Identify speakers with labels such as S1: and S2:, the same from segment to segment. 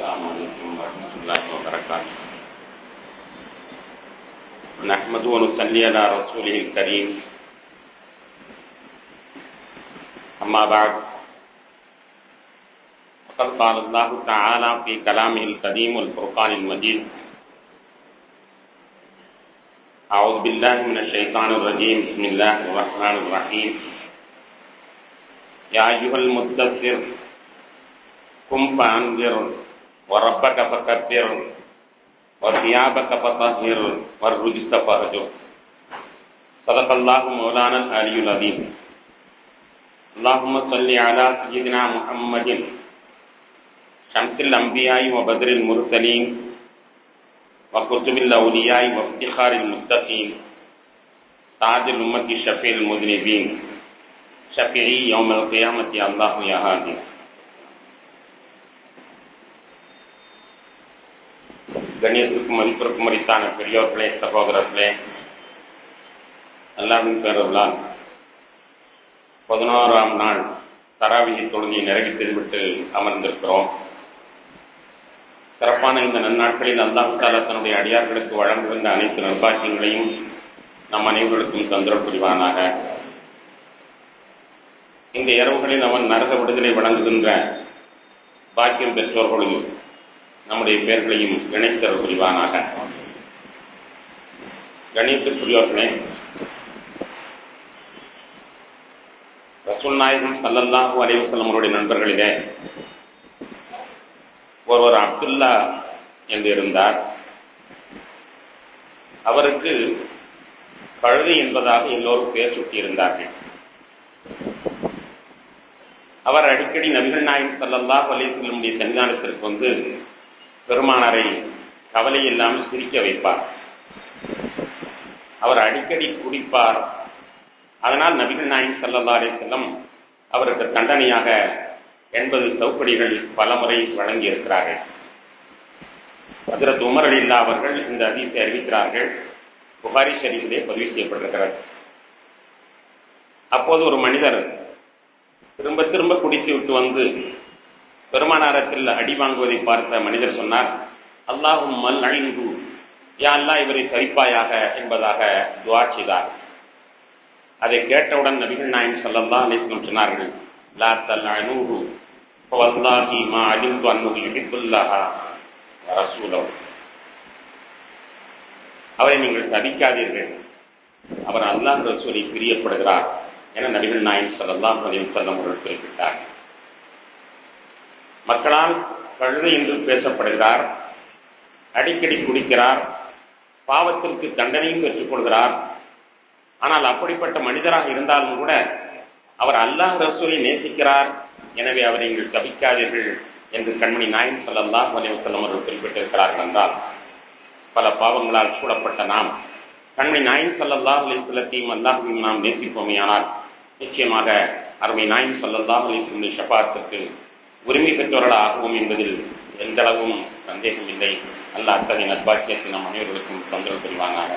S1: السلام عليكم ورحمة الله وبركاته نحمد ونصلي على رسوله الكريم أما بعد فقد قال الله تعالى في كلامه القديم والفرقان المجيد أعوذ بالله من الشيطان الرجيم بسم الله الرحمن الرحيم يا أيها المدثر قم فأنذر وربك فكبر وثيابك فطهر والرجس فهجر صدق الله مولانا العلي العظيم اللهم صل على سيدنا محمد شمس الأنبياء وبدر المرسلين وكتب الأولياء وافتخار المتقين تاج الأمة شفيع المذنبين شفيعي يوم القيامة يا الله يا هادي கண்ணியத்திற்கும் மதிப்பிற்கும் மதித்தான பெரியோர்களே சகோதரர்களே அல்லாவின் பேரவர்களால் பதினோராம் நாள் தராவிகை தொழுகையை நிறைவேற்றிவிட்டு அமர்ந்திருக்கிறோம் சிறப்பான இந்த நன்னாட்களில் அல்லாஹு தாலா தன்னுடைய அடியார்களுக்கு வழங்குகின்ற அனைத்து நற்பாக்கியங்களையும் நம் அனைவருக்கும் தந்திரம் புரிவானாக இந்த இரவுகளில் அவன் நரக விடுதலை வழங்குகின்ற பாக்கியம் பெற்றோர்களையும் நம்முடைய பெயர்களையும் இணைத்தர் புரிவானாக கணியத்திற்குரியவர்களே ரசூல் நாயகம் சல்லல்லாஹூ அலைவசல்லம் அவருடைய நண்பர்களிலே ஒருவர் அப்துல்லா என்று இருந்தார் அவருக்கு கழுதை என்பதாக எல்லோரும் பெயர் சுட்டியிருந்தார்கள் அவர் அடிக்கடி நபிகள் நாயகம் சல்லல்லாஹ் அலைவசல்லமுடைய சன்னிதானத்திற்கு வந்து பெருமானாரை கவலை இல்லாமல் சிரிக்க வைப்பார் அவர் அடிக்கடி குடிப்பார் அதனால் நபிகள் நாயகம் சல்லா அலிசல்லம் அவருக்கு தண்டனையாக எண்பது சவுக்கடிகள் பலமுறை வழங்கி இருக்கிறார்கள் ஹசரத் உமர் அலில்லா அவர்கள் இந்த அதிசை அறிவிக்கிறார்கள் புகாரி ஷரீஃபிலே பதிவு செய்யப்பட்டிருக்கிறது அப்போது ஒரு மனிதர் திரும்ப திரும்ப குடித்து விட்டு வந்து பெருமானாரத்தில் அடி வாங்குவதை பார்த்த மனிதர் சொன்னார் அல்லாஹும் மல் அழிந்து யா அல்லா இவரை சரிப்பாயாக என்பதாக துவா செய்தார் அதை கேட்டவுடன் நபிகள் நாயம் சொல்லல்லா அலிஸ்லம் சொன்னார்கள் லா தல் அனூரு வல்லாஹி மா அலிந்து அன்னுகு யுஹிப்புல்லாஹா ரசூலம் அவரை நீங்கள் சதிக்காதீர்கள் அவர் அல்லாஹ் ரசூலை பிரியப்படுகிறார் என நபிகள் நாயம் சொல்லல்லாம் அலிம் சொல்லம் அவர்கள் குறிப்பிட்டார் மக்களால் கழுதை என்று பேசப்படுகிறார் அடிக்கடி குடிக்கிறார் பாவத்திற்கு தண்டனையும் பெற்றுக் கொள்கிறார் ஆனால் அப்படிப்பட்ட மனிதராக இருந்தாலும் கூட அவர் அல்லாஹ் ரசூலை நேசிக்கிறார் எனவே அவரை நீங்கள் தவிக்காதீர்கள் என்று கண்மணி நாயன் சொல்லல்லாஹ் அலைவசல்லம் அவர்கள் குறிப்பிட்டிருக்கிறார்கள் என்றால் பல பாவங்களால் சூழப்பட்ட நாம் கண்மணி நாயன் சொல்லல்லாஹ் அலைவசல்லத்தையும் அல்லாஹையும் நாம் நேசிப்போமையானால் நிச்சயமாக அருமை நாயன் சொல்லல்லாஹ் அலைவசல்லுடைய ஷபாத்திற்கு உரிமை பெற்றவர்கள் ஆகுவோம் என்பதில் எந்த அளவும் சந்தேகம் இல்லை அல்ல அத்தகைய நற்பாக்கியத்தை நம் அனைவர்களுக்கும் தொந்தரவு புரிவாங்க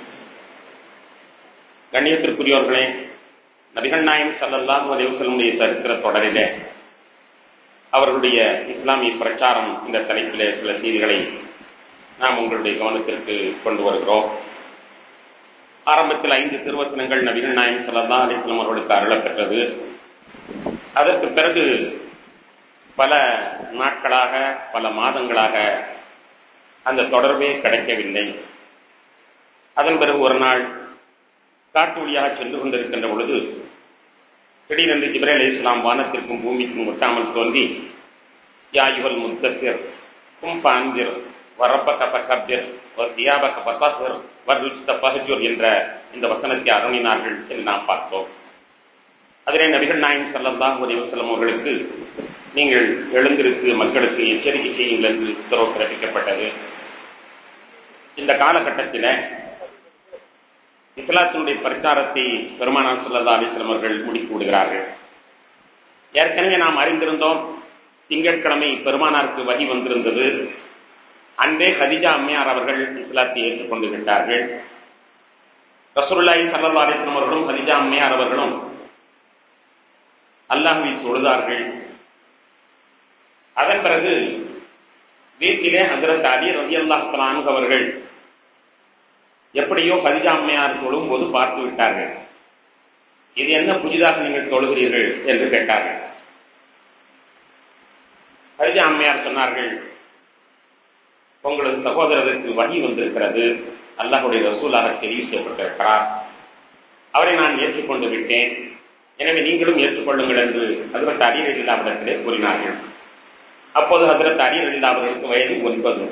S1: கண்ணியத்திற்குரியவர்களே நபிகள் நாயம் சல்லல்லாஹு அலைவசல்லுடைய சரித்திர தொடரிலே அவர்களுடைய இஸ்லாமிய பிரச்சாரம் இந்த தலைப்பிலே சில செய்திகளை நாம் உங்களுடைய கவனத்திற்கு கொண்டு வருகிறோம் ஆரம்பத்தில் ஐந்து திருவசனங்கள் நபிகள் நாயம் சல்லா அலிஸ்லாம் அவர்களுக்கு அருளப்பெற்றது அதற்கு பிறகு பல நாட்களாக பல மாதங்களாக அந்த தொடர்பே கிடைக்கவில்லை அதன் பிறகு ஒரு நாள் காட்டு வழியாக சென்று கொண்டிருக்கின்ற பொழுது திடீரென்று ஜிப்ரேல் அலி இஸ்லாம் வானத்திற்கும் பூமிக்கும் ஒட்டாமல் தோன்றி யாயுவல் முத்தசிர் கும்பாந்திர் வரப்பக்க பக்கபிர் தியாபக்க பத்தாசிர் வர்ருச்சித்த பகஜூர் என்ற இந்த வசனத்தை அருணினார்கள் என்று நாம் பார்த்தோம் அதிலே நபிகள் நாயன் சல்லல்லாஹ் அலிவசல்லம் அவர்களுக்கு நீங்கள் எழுந்திருக்கு மக்களுக்கு எச்சரிக்கை செய்யுங்கள் என்று உத்தரவு பிறப்பிக்கப்பட்டது இந்த காலகட்டத்தில் இஸ்லாத்தினுடைய பிரச்சாரத்தை பெருமானார் சொல்லல்லா அலிஸ்லம் அவர்கள் முடித்து விடுகிறார்கள் ஏற்கனவே நாம் அறிந்திருந்தோம் திங்கட்கிழமை பெருமானாருக்கு வகி வந்திருந்தது அன்றே கதிஜா அம்மையார் அவர்கள் இஸ்லாத்தை ஏற்றுக்கொண்டு விட்டார்கள் ரசூலுல்லாஹி ஸல்லல்லாஹு அலைஹி வஸல்லம் அவர்களும் ஹதிஜா அம்மையார் அவர்களும் அல்லாஹ்வை தொழுதார்கள் அதன் பிறகு வீட்டிலே ஹசரத் அலி ரவி அல்லாஹ் அவர்கள் எப்படியோ பதிஜாமையார் தொழும் போது பார்த்து விட்டார்கள் இது என்ன புதிதாக நீங்கள் தொழுகிறீர்கள் என்று கேட்டார்கள் ஹரிஜா அம்மையார் சொன்னார்கள் உங்களது சகோதரருக்கு வகி வந்திருக்கிறது அல்லாஹுடைய ரசூலாக தெரிவு செய்யப்பட்டிருக்கிறார் அவரை நான் ஏற்றுக்கொண்டு விட்டேன் எனவே நீங்களும் ஏற்றுக்கொள்ளுங்கள் என்று ஹசரத் அலி ரலில்லாவிடத்திலே கூறினார்கள் அப்போது ஹசரத் அலி ரலில்லா அவர்களுக்கு வயது ஒன்பது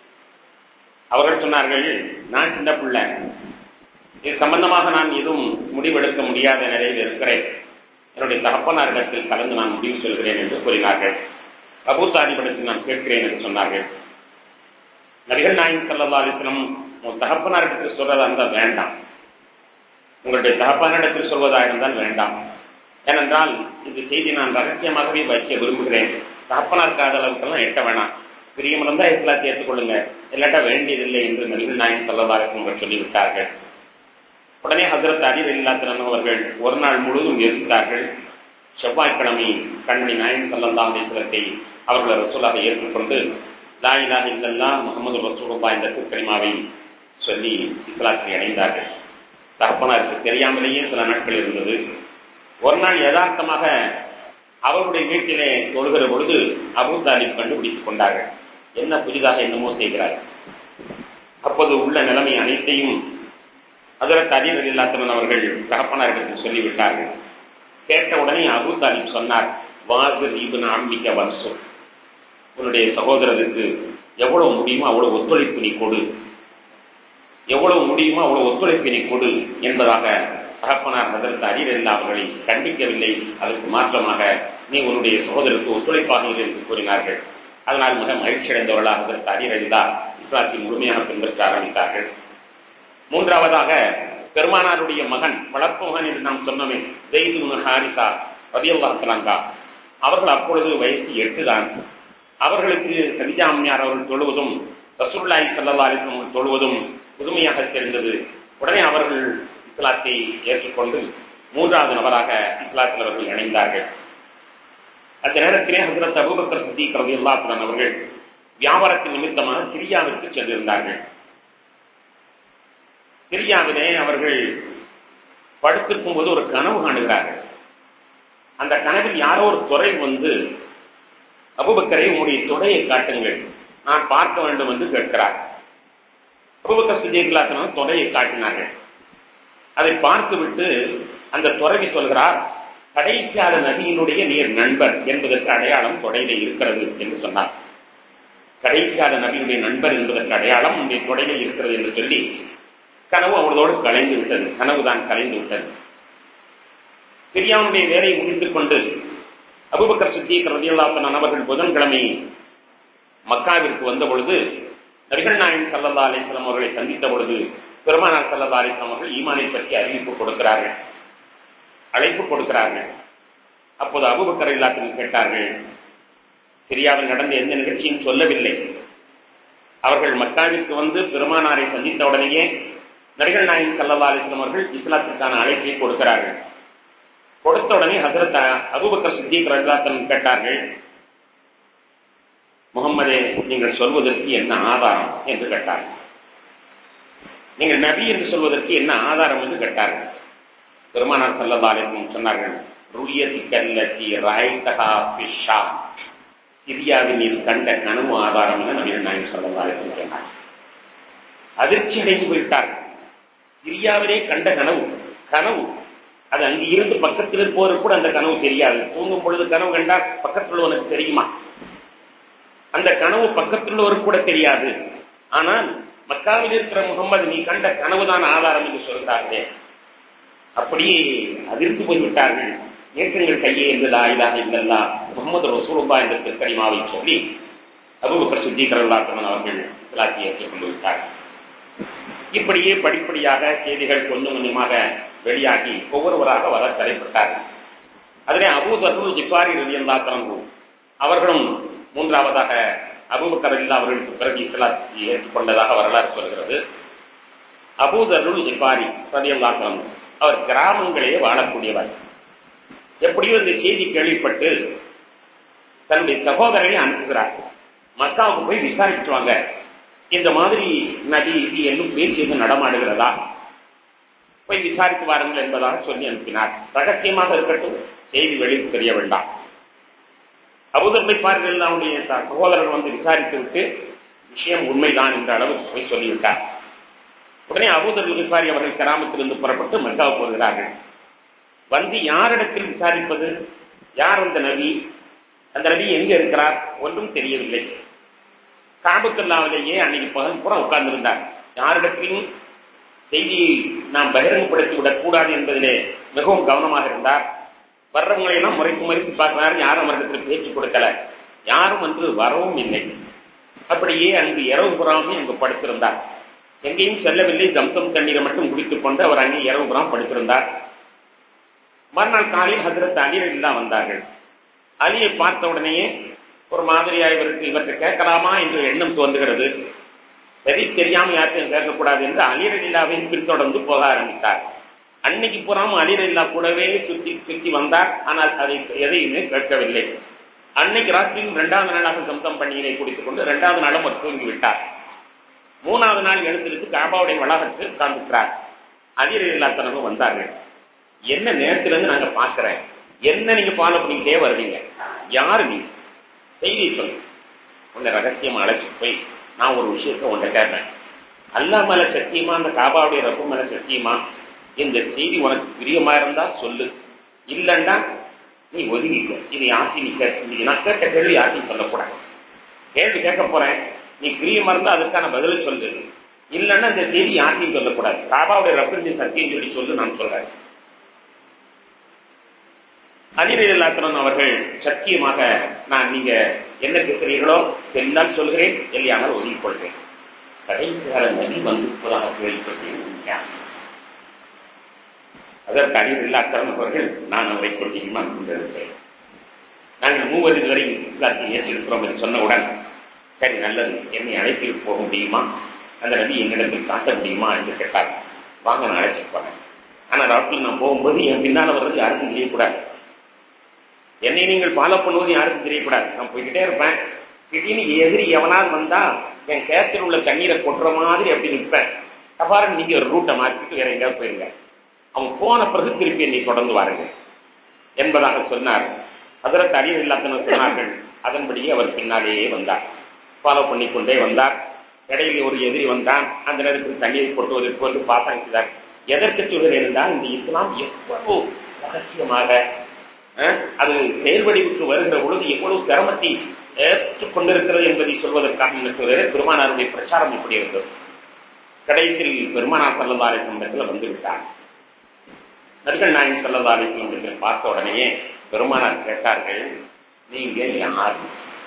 S1: அவர்கள் சொன்னார்கள் நான் சின்ன பிள்ளை இது சம்பந்தமாக நான் எதுவும் முடிவெடுக்க முடியாத நிலையில் இருக்கிறேன் என்னுடைய தகப்பனாரிடத்தில் கலந்து நான் முடிவு சொல்கிறேன் என்று கூறினார்கள் அபூ தாலிபிடத்தில் நான் கேட்கிறேன் என்று சொன்னார்கள் நபிகள் நாயகம் சல்லா அலிஸ்லம் உன் தகப்பனாரிடத்தில் சொல்றதா இருந்தால் வேண்டாம் உங்களுடைய தகப்பனாரிடத்தில் சொல்வதாக இருந்தால் வேண்டாம் ஏனென்றால் இந்த செய்தி நான் ரகசியமாகவே வைக்க விரும்புகிறேன் தகப்பனார் காத அளவுக்கெல்லாம் எட்ட வேணாம் பிரியமிருந்தா இஸ்லாத்தை ஏற்றுக்கொள்ளுங்க இல்லாட்டா வேண்டியதில்லை என்று நபிகள் நாயகம் சல்லா அலிஸ்லம் சொல்லிவிட்டார்கள் உடனே ஹசரத் அலி வெல்லாத்திரன் அவர்கள் ஒரு நாள் முழுவதும் யோசித்தார்கள் செவ்வாய்க்கிழமை கண்மணி நாயன் சல்லல்லா அலிஸ்லத்தை அவர்கள் ரசூலாக ஏற்றுக்கொண்டு லா இலாஹ இல்லல்லா முகமது ரசூலுல்லா என்ற திருக்கலிமாவை சொல்லி இஸ்லாத்தை அடைந்தார்கள் தகப்பனாருக்கு தெரியாமலேயே சில நாட்கள் இருந்தது ஒரு நாள் யதார்த்தமாக அவருடைய வீட்டிலே தொழுகிற பொழுது அபு தாலிப் கண்டுபிடித்துக் கொண்டார்கள் என்ன புதிதாக என்னமோ செய்கிறார்கள் அப்போது உள்ள நிலைமை அனைத்தையும் அதற்கு அதிபர் இல்லாத்தவன் அவர்கள் தகப்பனாரிடத்தில் சொல்லிவிட்டார்கள் கேட்ட உடனே அபு தாலிப் சொன்னார் வாது தீபன் ஆம்பிக்க வம்சம் உன்னுடைய சகோதரருக்கு எவ்வளவு முடியுமோ அவ்வளவு ஒத்துழைப்பு நீ கொடு எவ்வளவு முடியுமோ அவ்வளவு ஒத்துழைப்பு நீ கொடு என்பதாக தகப்பனார் அதற்கு அறிவில்லா அவர்களை கண்டிக்கவில்லை அதற்கு மாற்றமாக நீ உன்னுடைய சகோதரருக்கு ஒத்துழைப்பாக இரு என்று கூறினார்கள் அதனால் மிக மகிழ்ச்சி அடைந்தவர்களாக அதற்கு அறிவில்லா இஸ்லாத்தை முழுமையாக பின்பற்ற ஆரம்பித்தார்கள் மூன்றாவதாக பெருமானாருடைய மகன் வளர்ப்பு மகன் என்று நாம் சொன்னோமே ஜெயிது ஹாரிசா ரதியல்லாங்கா அவர்கள் அப்பொழுது வயசு எட்டு தான் அவர்களுக்கு சதிஜா அம்மையார் அவர்கள் தொழுவதும் ரசூல்லாய் சல்லா அலிஸ்லம் தொழுவதும் புதுமையாக தெரிந்தது உடனே அவர்கள் இஸ்லாத்தை ஏற்றுக்கொண்டு மூன்றாவது நபராக இஸ்லாத்தில் அவர்கள் இணைந்தார்கள் அந்த நேரத்திலே ஹசரத் அபுபக்கர் சித்திக் ரவி அல்லாத்துடன் அவர்கள் வியாபாரத்தின் நிமித்தமாக சிரியாவிற்கு சென்றிருந்தார்கள் சிரியாவிலே அவர்கள் படுத்திருக்கும் போது ஒரு கனவு காணுகிறார்கள் அந்த கனவில் யாரோ ஒரு துறை வந்து அபுபக்கரை உங்களுடைய தொடையை காட்டுங்கள் நான் பார்க்க வேண்டும் என்று கேட்கிறார் அபுபக்கர் சிஜிகளாசனம் தொடையை காட்டினார்கள் அதை பார்த்துவிட்டு அந்த துறவி சொல்கிறார் கடைசியாத நபியினுடைய நீர் நண்பர் என்பதற்கு அடையாளம் தொடையில இருக்கிறது என்று சொன்னார் கடைசியாத நபியுடைய நண்பர் என்பதற்கு அடையாளம் உன்னுடைய தொடையில இருக்கிறது என்று சொல்லி கனவு அவளோடு கலைந்து விட்டது கனவுதான் கலைந்து விட்டது பெரியாவுடைய வேலையை முடித்துக் கொண்டு அபுபக்கர் சித்திக் ரதியல்லாத்தன் அவர்கள் புதன்கிழமை மக்காவிற்கு வந்த பொழுது நபிகள் நாயன் சல்லல்லா அலிஸ்லாம் அவர்களை சந்தித்த பொழுது பெருமானார் சல்லல்லா அலிஸ்லாம் அவர்கள் ஈமானை பற்றி அறிவிப்பு கொடுக்கிறார்கள் அழைப்பு கொடுக்கிறார்கள் அப்போது அபுபக்கர் இல்லாத்தன் கேட்டார்கள் சிரியாவில் நடந்த எந்த நிகழ்ச்சியும் சொல்லவில்லை அவர்கள் மக்காவிற்கு வந்து பெருமானாரை சந்தித்த உடனேயே நபிகள் நாயகம் சல்லா அலிஸ்லாம் அவர்கள் இஸ்லாத்திற்கான அழைப்பை கொடுக்கிறார்கள் கொடுத்த உடனே ஹசரத் அபுபக்கர் சித்திக் ரஜாத்தன் கேட்டார்கள் முகம்மதே நீங்கள் சொல்வதற்கு என்ன ஆதாரம் என்று கேட்டார்கள் நீங்கள் நபி என்று சொல்வதற்கு என்ன ஆதாரம் என்று கேட்டார்கள் பெருமானார் சல்லா அலிஸ்லாம் சொன்னார்கள் ருயதி கல்லத்தி ராய்தகா பிஷா சிரியாவில் நீர் கண்ட கனவு ஆதாரம் என நபிகள் நாயகம் சல்லா அலிஸ்லாம் சொன்னார் அதிர்ச்சி அடைந்து போயிட்டார்கள் சிரியாவிலே கண்ட கனவு கனவு அது அங்கு இருந்து பக்கத்தில் இருப்பவருக்கு கூட அந்த கனவு தெரியாது தூங்கும் பொழுது கனவு கண்டால் பக்கத்தில் உள்ளவனுக்கு தெரியுமா அந்த கனவு பக்கத்தில் உள்ளவருக்கு கூட தெரியாது ஆனால் மக்காவில் இருக்கிற முகமது நீ கண்ட கனவுதான் ஆதாரம் என்று சொல்கிறார்களே அப்படியே அதிர்ந்து போய்விட்டார்கள் ஏற்றுங்கள் கையே என்று லாயிலாக இல்லல்லா முகமது ரசூலுல்லா என்ற திருக்கடிமாவை சொல்லி அபுபக்கர் சுத்திகரல்லாத்தவன் அவர்கள் இஸ்லாத்தை ஏற்றுக்கொண்டு விட்டார்கள் இப்படியே படிப்படியாக செய்திகள் கொஞ்சம் கொஞ்சமாக வெளியாகி ஒவ்வொருவராக வர தலைப்பட்டார்கள் அதிலே அபூதருள் ஜிஃபாரி ரலியல்லா தனகு அவர்களும் மூன்றாவதாக அபூபக்கர் இல்லா அவர்களுக்கு பிறகு இஸ்லாத்தை ஏற்றுக்கொண்டதாக வரலாறு சொல்கிறது அபூதருள் ஜிஃபாரி ரலியல்லா தனகு அவர் கிராமங்களே வாழக்கூடியவர் எப்படியோ இந்த செய்தி கேள்விப்பட்டு தன்னுடைய சகோதரனை அனுப்புகிறார் மக்காவுக்கு போய் விசாரிச்சுட்டு வாங்க இந்த மாதிரி நதி இது என்னும் பேச்சு எதுவும் நடமாடுகிறதா போய் விசாரித்து வாருங்கள் என்பதாக சொல்லி அனுப்பினார் ரகசியமாக இருக்கட்டும் செய்தி வெளியில் தெரிய வேண்டாம் அபுதர்மை பார்கள் அவனுடைய சகோதரர் வந்து விசாரித்து விட்டு விஷயம் உண்மைதான் என்ற அளவுக்கு போய் சொல்லிவிட்டார் உடனே அபூதர் விசாரி அவர்கள் கிராமத்திலிருந்து புறப்பட்டு மக்காவுக்கு வருகிறார்கள் வந்து யாரிடத்தில் விசாரிப்பது யார் அந்த நபி அந்த நபி எங்க இருக்கிறார் ஒன்றும் தெரியவில்லை காபத்துல்லாவிலேயே அன்னைக்கு பகல் பூரா உட்கார்ந்திருந்தார் யாரிடத்திலும் செய்தியை நாம் பகிரங்கப்படுத்தி விடக்கூடாது என்பதிலே மிகவும் கவனமாக இருந்தார் வர்றவங்களை எல்லாம் முறைத்து முறைத்து பார்க்கிறார் யாரும் அவரிடத்தில் பேச்சு கொடுக்கல யாரும் வந்து வரவும் இல்லை அப்படியே அங்கு இரவு புறாமே அங்கு படுத்திருந்தார் எங்கேயும் செல்லவில்லை ஜம்சம் தண்ணீரை மட்டும் குடித்துக் கொண்டு அவர் அங்கே இரவு புறம் படுத்திருந்தார் மறுநாள் காலையில் ஹசரத் அலி தான் வந்தார்கள் அலியை பார்த்த உடனேயே ஒரு மாதிரியா இவருக்கு இவருக்கு கேட்கலாமா என்று எண்ணம் தோன்றுகிறது சரி தெரியாம யாருக்கும் கேட்கக்கூடாது என்று அலிரலில்லாவை பின்தொடர்ந்து போக ஆரம்பித்தார் அன்னைக்கு புறாம அலிரல்லா கூடவே சுத்தி சுத்தி வந்தார் ஆனால் அதை எதையுமே கேட்கவில்லை அன்னைக்கு ராத்திரியும் இரண்டாவது நாளாக சம்சம் பணியினை குடித்துக் கொண்டு இரண்டாவது நாளும் அவர் தூங்கி விட்டார் மூணாவது நாள் எழுந்திருக்கு காபாவுடைய வளாகத்தில் உட்கார்ந்துக்கிறார் அலிரல்லா தனமும் வந்தார்கள் என்ன நேரத்திலிருந்து நாங்க பாக்குறேன் என்ன நீங்க ஃபாலோ பண்ணிக்கிட்டே வருவீங்க யாரு நீ செய்தி சொல்லு உன்னை ரகசியமா அழைச்சி போய் நான் ஒரு விஷயத்த உன்னை கேட்பேன் அல்லா மேல சத்தியமா அந்த காபாவுடைய ரப்பு மேல சத்தியமா இந்த செய்தி உனக்கு பிரியமா இருந்தா சொல்லு இல்லண்டா நீ ஒதுங்கிக்க இது யாசி நீ கேட்க நான் கேட்ட கேள்வி யாருக்கும் சொல்லக்கூடாது கேள்வி கேட்க போறேன் நீ பிரியமா இருந்தா அதுக்கான பதில் சொல்லு இல்லைன்னா இந்த செய்தி யாருக்கும் சொல்லக்கூடாது காபாவுடைய ரப்பு சத்தியம் சொல்லி சொல்லு நான் சொல்றேன் அலிரலாத்தனன் அவர்கள் சத்தியமாக நான் நீங்க என்ன கேட்கிறீர்களோ தெரிந்தால் சொல்கிறேன் இல்லையானால் ஒதுங்கிக் கொள்கிறேன் கடைசியார நதி வந்திருப்பதாக கேள்விப்பட்டேன் அதற்கு அலிரலாத்தனன் அவர்கள் நான் அவரை கொள்கையுமா கொண்டிருக்கிறேன் நாங்கள் மூவர் இதுவரை இஸ்லாத்தை ஏற்றிருக்கிறோம் என்று சொன்னவுடன் சரி நல்லது என்னை அழைப்பில் போக முடியுமா அந்த நபி என்னிடத்தில் காட்ட முடியுமா என்று கேட்டார் வாங்க நான் அழைச்சிட்டு போறேன் ஆனா ராட்டில் நான் போகும்போது என் பின்னால் வர்றது யாருக்கும் தெரியக்கூடாது என்னை நீங்கள் ஃபாலோ பண்ணுவது யாருக்கும் தெரியக்கூடாது நான் போய்கிட்டே இருப்பேன் திடீர்னு எதிரி எவனாவது வந்தா என் கேத்தில் உள்ள தண்ணீரை கொட்டுற மாதிரி அப்படி நிற்பேன் அப்பாரு நீங்க ஒரு ரூட்டை மாற்றிட்டு வேற எங்கேயாவது போயிருங்க அவன் போன பிறகு திருப்பி என்னை தொடர்ந்து வாருங்க என்பதாக சொன்னார் அதற்கு அறிவு இல்லாதன சொன்னார்கள் அதன்படியே அவர் பின்னாலேயே வந்தார் ஃபாலோ பண்ணிக்கொண்டே வந்தார் இடையிலே ஒரு எதிரி வந்தான் அந்த நேரத்தில் தண்ணீரை கொட்டுவதற்கு வந்து பாசாங்கிறார் எதற்கு சொல்கிறேன் என்றால் இந்த இஸ்லாம் எவ்வளவு ரகசியமாக அது செயல்வடிவுக்கு வருகிற பொழுது எவ்வளவு சிரமத்தை ஏற்றுக் கொண்டிருக்கிறது என்பதை சொல்வதற்காக என்ன சொல்கிறேன் பெருமானாருடைய பிரச்சாரம் எப்படி இருந்தது கடைசியில் பெருமானார் சல்லதாரிசம் இடத்துல வந்துவிட்டார் நபிகள் நாயகம் சல்லதாரிசம் இடத்துல பார்த்த உடனேயே பெருமானார் கேட்டார்கள் நீங்க யாரு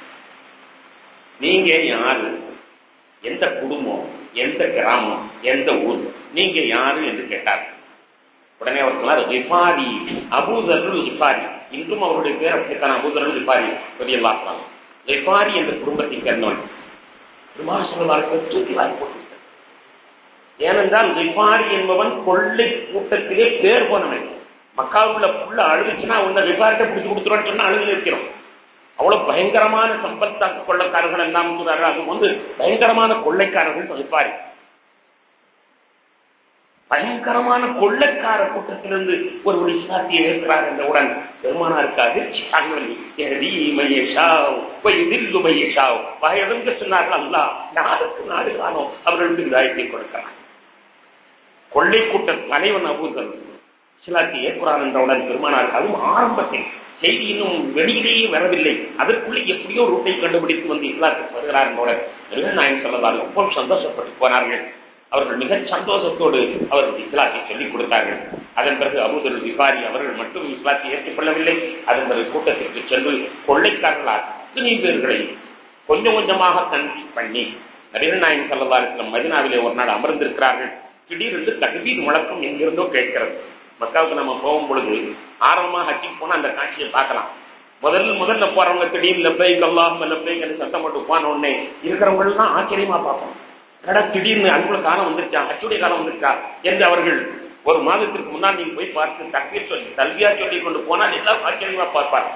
S1: நீங்க யாரு எந்த குடும்பம் எந்த கிராமம் எந்த ஊர் நீங்க யாரு என்று கேட்டார் உடனே அவர் சொன்னார் ரிஃபாரி அபூதருள் ரிஃபாரி இன்றும் அவருடைய பேர் அப்படித்தான் அபூதருள் ரிஃபாரி பெரியல்லாம் ரிஃபாரி என்ற குடும்பத்தை சேர்ந்தவன் பெருமாள் சொல்லுவார்கள் தூக்கி வாரி போட்டு ஏனென்றால் ரிஃபாரி என்பவன் கொள்ளை கூட்டத்திலே பேர் போனவன் மக்காவுள்ள புள்ள அழுதுச்சுன்னா உன்னை ரிஃபாரிட்ட பிடிச்சு கொடுத்துருவான்னு சொன்னா அழுது நிற்கிறோம் அவ்வளவு பயங்கரமான சம்பத்தாக்கு கொள்ளைக்காரர்கள் எல்லாம் சொல்றாரு அது வந்து பயங்கரமான கொள்ளைக்காரர்கள் ரிஃபாரி பயங்கரமான கொள்ளைக்கார கூட்டத்திலிருந்து ஒரு ஒரு இஸ்லாத்தியை ஏற்கிறார் என்றவுடன் பெருமானாருக்காக வயதுங்க சொன்னார்கள் அல்லா நாளுக்கு நாடு காணும் அவர்களுக்கு இதாயத்தை கொடுக்கிறார் கொள்ளை கூட்ட தலைவன் அபூதல் இஸ்லாத்தை ஏற்கிறார் என்றவுடன் பெருமானார் அதுவும் ஆரம்பத்தில் செய்தி இன்னும் வெளியிலேயே வரவில்லை அதற்குள்ளே எப்படியோ ரூட்டை கண்டுபிடித்து வந்து இஸ்லாத்துக்கு வருகிறார் என்றவுடன் எல்லாம் நாயன் சொல்லலாம் ரொம்ப சந்தோஷப்பட்டு போனார்கள் அவர்கள் மிக சந்தோஷத்தோடு அவர்கள் இஸ்லாத்தை சொல்லிக் கொடுத்தார்கள் அதன் பிறகு அபூதல் விபாரி அவர்கள் மட்டும் இஸ்லாத்தை ஏற்றுக்கொள்ளவில்லை அதன் பிறகு கூட்டத்திற்கு சென்று கொள்ளைக்காரர்களால் அத்தனை பேர்களை கொஞ்சம் கொஞ்சமாக தன்மை பண்ணி நபிகள் நாயன் சல்லதாரத்தில் மதினாவிலே ஒரு நாள் அமர்ந்திருக்கிறார்கள் திடீரென்று தகுதீர் முழக்கம் எங்கிருந்தோ கேட்கிறது மக்காவுக்கு நம்ம போகும் பொழுது ஆரம்பமா ஹஜ்ஜி போனா அந்த காட்சியை பார்க்கலாம் முதல்ல முதல்ல போறவங்க திடீர்னு லெப்பைக் அல்லாஹ் லெப்பைக் என்று சத்தம் போட்டு போன உடனே இருக்கிறவங்க எல்லாம் ஆச்சரியமா பார்ப்போம் என்னடா திடீர்னு அன்புல காலம் வந்துருச்சா அச்சுடைய காலம் வந்துருச்சா என்று அவர்கள் ஒரு மாதத்திற்கு முன்னால் நீங்க போய் பார்த்து தக்வீர் சொல்லி கல்வியா சொல்லி கொண்டு போனால் எல்லாம் ஆச்சரியமா பார்ப்பார்